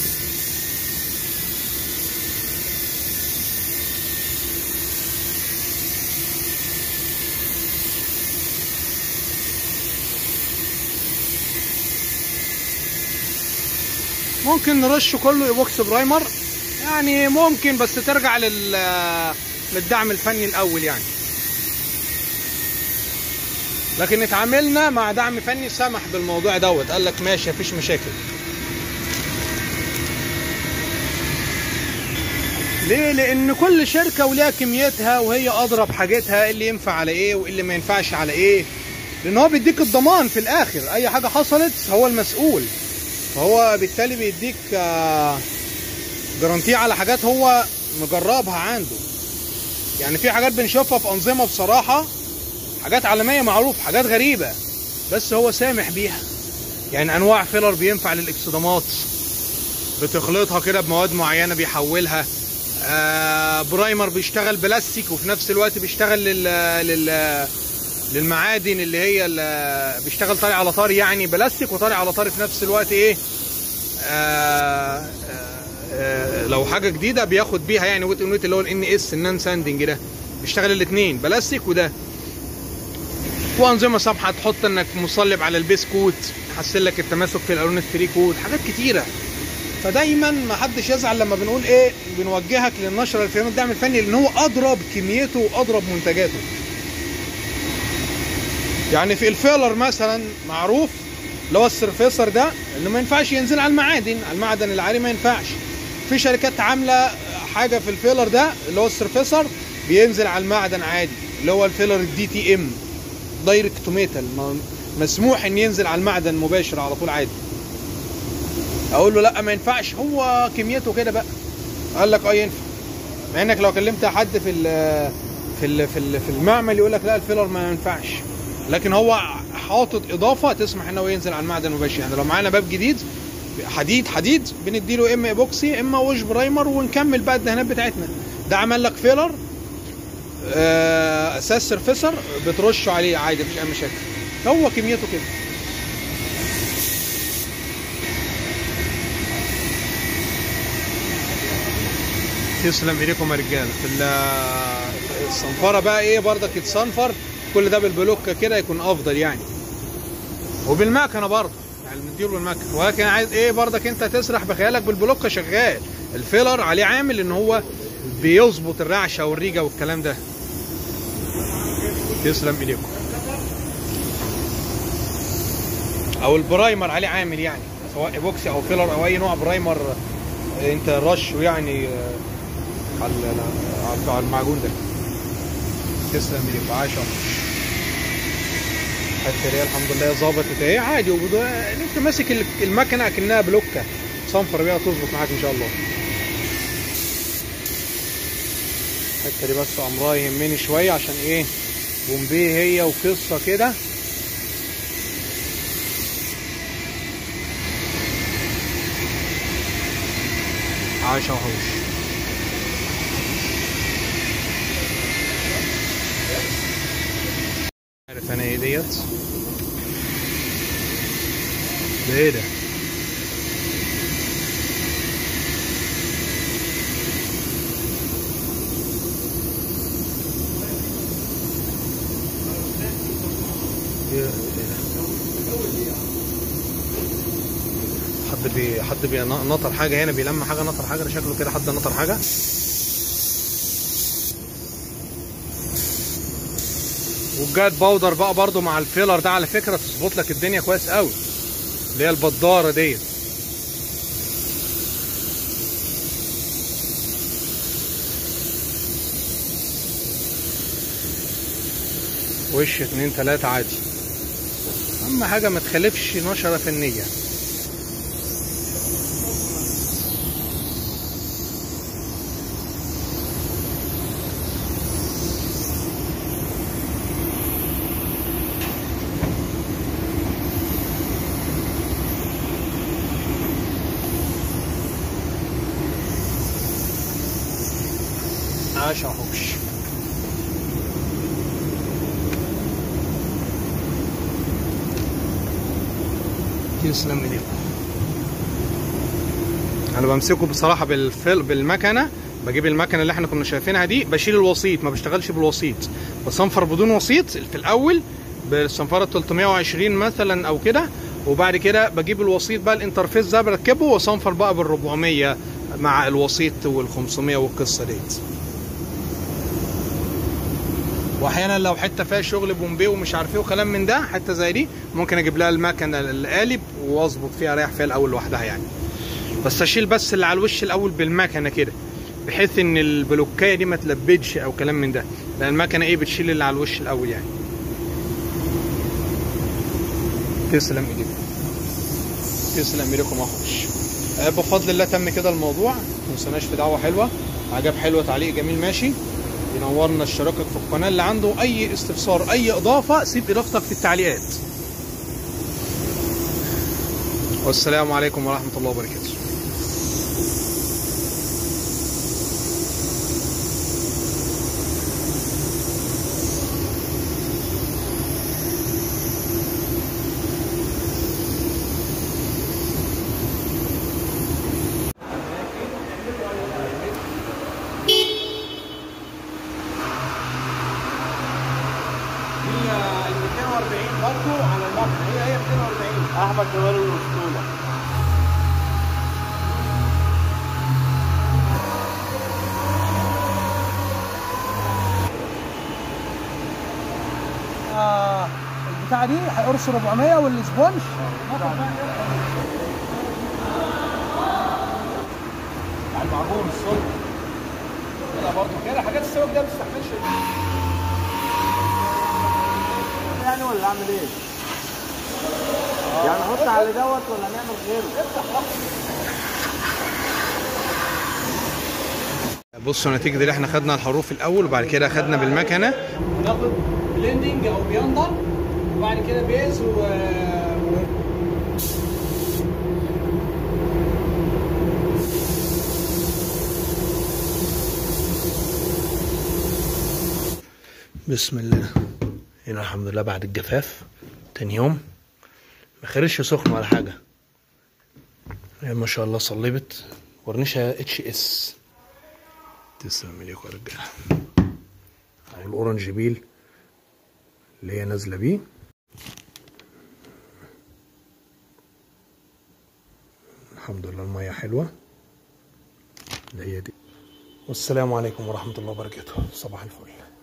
ممكن نرش كله ايبوكس برايمر يعني ممكن بس ترجع لل للدعم الفني الاول يعني لكن اتعاملنا مع دعم فني سمح بالموضوع دوت قال لك ماشي مفيش مشاكل ليه لان كل شركه وليها كميتها وهي اضرب حاجتها إيه اللي ينفع على ايه وايه اللي ما ينفعش على ايه لان هو بيديك الضمان في الاخر اي حاجه حصلت هو المسؤول فهو بالتالي بيديك آه، جرانتي على حاجات هو مجربها عنده يعني في حاجات بنشوفها في انظمه بصراحه حاجات عالميه معروف حاجات غريبه بس هو سامح بيها يعني انواع فيلر بينفع للاكسدامات بتخلطها كده بمواد معينه بيحولها آه برايمر بيشتغل بلاستيك وفي نفس الوقت بيشتغل لل لل للمعادن اللي هي ال- بيشتغل طري على طري يعني بلاستيك وطري على طري في نفس الوقت ايه آه آه آه لو حاجه جديده بياخد بيها يعني ويت ان ويت اللي هو الان اس النان ساندنج ده بيشتغل الاثنين بلاستيك وده وانظمه سامحه تحط انك مصلب على البيس كوت يحسن لك التماسك في الالوان الثري كوت حاجات كتيره فدايما ما حدش يزعل لما بنقول ايه بنوجهك للنشره الفنيه الدعم الفني لان هو اضرب كميته واضرب منتجاته يعني في الفيلر مثلا معروف اللي هو السرفيسر ده انه ما ينفعش ينزل على المعادن على المعدن العالي ما ينفعش في شركات عامله حاجه في الفيلر ده اللي هو السرفيسر بينزل على المعدن عادي اللي هو الفيلر الدي تي ام دايركت تو ميتال مسموح ان ينزل على المعدن مباشر على طول عادي اقول له لا ما ينفعش هو كميته كده بقى قال لك اه ينفع مع انك لو كلمت حد في ال في ال في ال في المعمل يقول لك لا الفيلر ما ينفعش لكن هو حاطط اضافه تسمح ان هو ينزل على المعدن مباشر يعني لو معانا باب جديد حديد حديد بنديله اما ايبوكسي اما وش برايمر ونكمل بقى الدهانات بتاعتنا ده عمل لك فيلر آه، اساس سرفيسر بترشه عليه عادي مفيش اي مشاكل هو كميته كده تسلم ايديكم يا رجاله في ال- الصنفره بقى ايه برضك يتصنفر كل ده بالبلوكه كده يكون افضل يعني وبالمكنه برضه يعني بنديله بالمكنه ولكن عايز ايه برضك انت تسرح بخيالك بالبلوكه شغال الفيلر عليه عامل ان هو بيظبط الرعشه والريجه والكلام ده تسلم ايديكم او البرايمر عليه عامل يعني سواء ايبوكسي او فيلر او اي نوع برايمر انت رشه يعني آه، على على- على المعجون ده تسلم ايديكم عاش يا الحته دي الحمد لله ظبطت اهي عادي وبدو... انت ماسك ال- المكنه اكنها بلوكه صنفر بيها تظبط معاك ان شاء الله الحته دي بس امرها يهمني شويه عشان ايه بومبي هي وقصه كده عاش وحوش عارف انا ايه ديت ده ايه ده إيه ده؟ حد بي حد بي نطر حاجه هنا بيلم حاجه نطر حاجه ده شكله كده حد نطر حاجه والجاد باودر بقى برضو مع الفيلر ده على فكره تظبط لك الدنيا كويس قوي اللي هي البداره ديت وش اتنين تلاتة عادي اهم حاجة ما تخالفش نشرة فنية عاش يا حوش تسلم ايديكم انا بمسكه بصراحه بالفل بالمكنه بجيب المكنه اللي احنا كنا شايفينها دي بشيل الوسيط ما بشتغلش بالوسيط بصنفر بدون وسيط في الاول بالصنفره 320 مثلا او كده وبعد كده بجيب الوسيط بقى الانترفيس ده بركبه واصنفر بقى بال 400 مع الوسيط وال 500 والقصه ديت واحيانا لو حته فيها شغل بومبي ومش عارف ايه وكلام من ده حته زي دي ممكن اجيب لها المكنه القالب واظبط فيها اريح فيها الاول لوحدها يعني بس اشيل بس اللي على الوش الاول بالمكنه كده بحيث ان البلوكايه دي ما تلبدش او كلام من ده لان المكنه ايه بتشيل اللي على الوش الاول يعني تسلم ايديكم تسلم ايديكم يا اخوش آه، بفضل الله تم كده الموضوع ما تنسوناش في دعوه حلوه عجب حلوه تعليق جميل ماشي ينورنا اشتراكك في القناه اللي عنده اي استفسار اي اضافه سيب اضافتك في التعليقات والسلام عليكم ورحمه الله وبركاته هي ال 240 برضه على المكنه هي هي 240 احمد جمال الاسطوله آه البتاعه دي هيقرص 400 والسبونج على المعجون الصلب كده برضه كده حاجات السمك ده ما بتستحملش يعني ولا اعمل ايه؟ يعني احط على دوت ولا نعمل غيره؟ بصوا نتيجة اللي احنا خدنا الحروف الاول وبعد كده خدنا بالمكنه ناخد بلندنج او بيندر وبعد كده بيز و... و... بسم الله هنا الحمد لله بعد الجفاف تاني يوم ما خرجش سخن ولا حاجة هي ما شاء الله صلبت ورنيشها اتش اس تسلم ايديكم يا رجاله اهو الاورنج بيل اللي هي نازله بيه الحمد لله المية حلوة اللي هي دي والسلام عليكم ورحمة الله وبركاته صباح الفل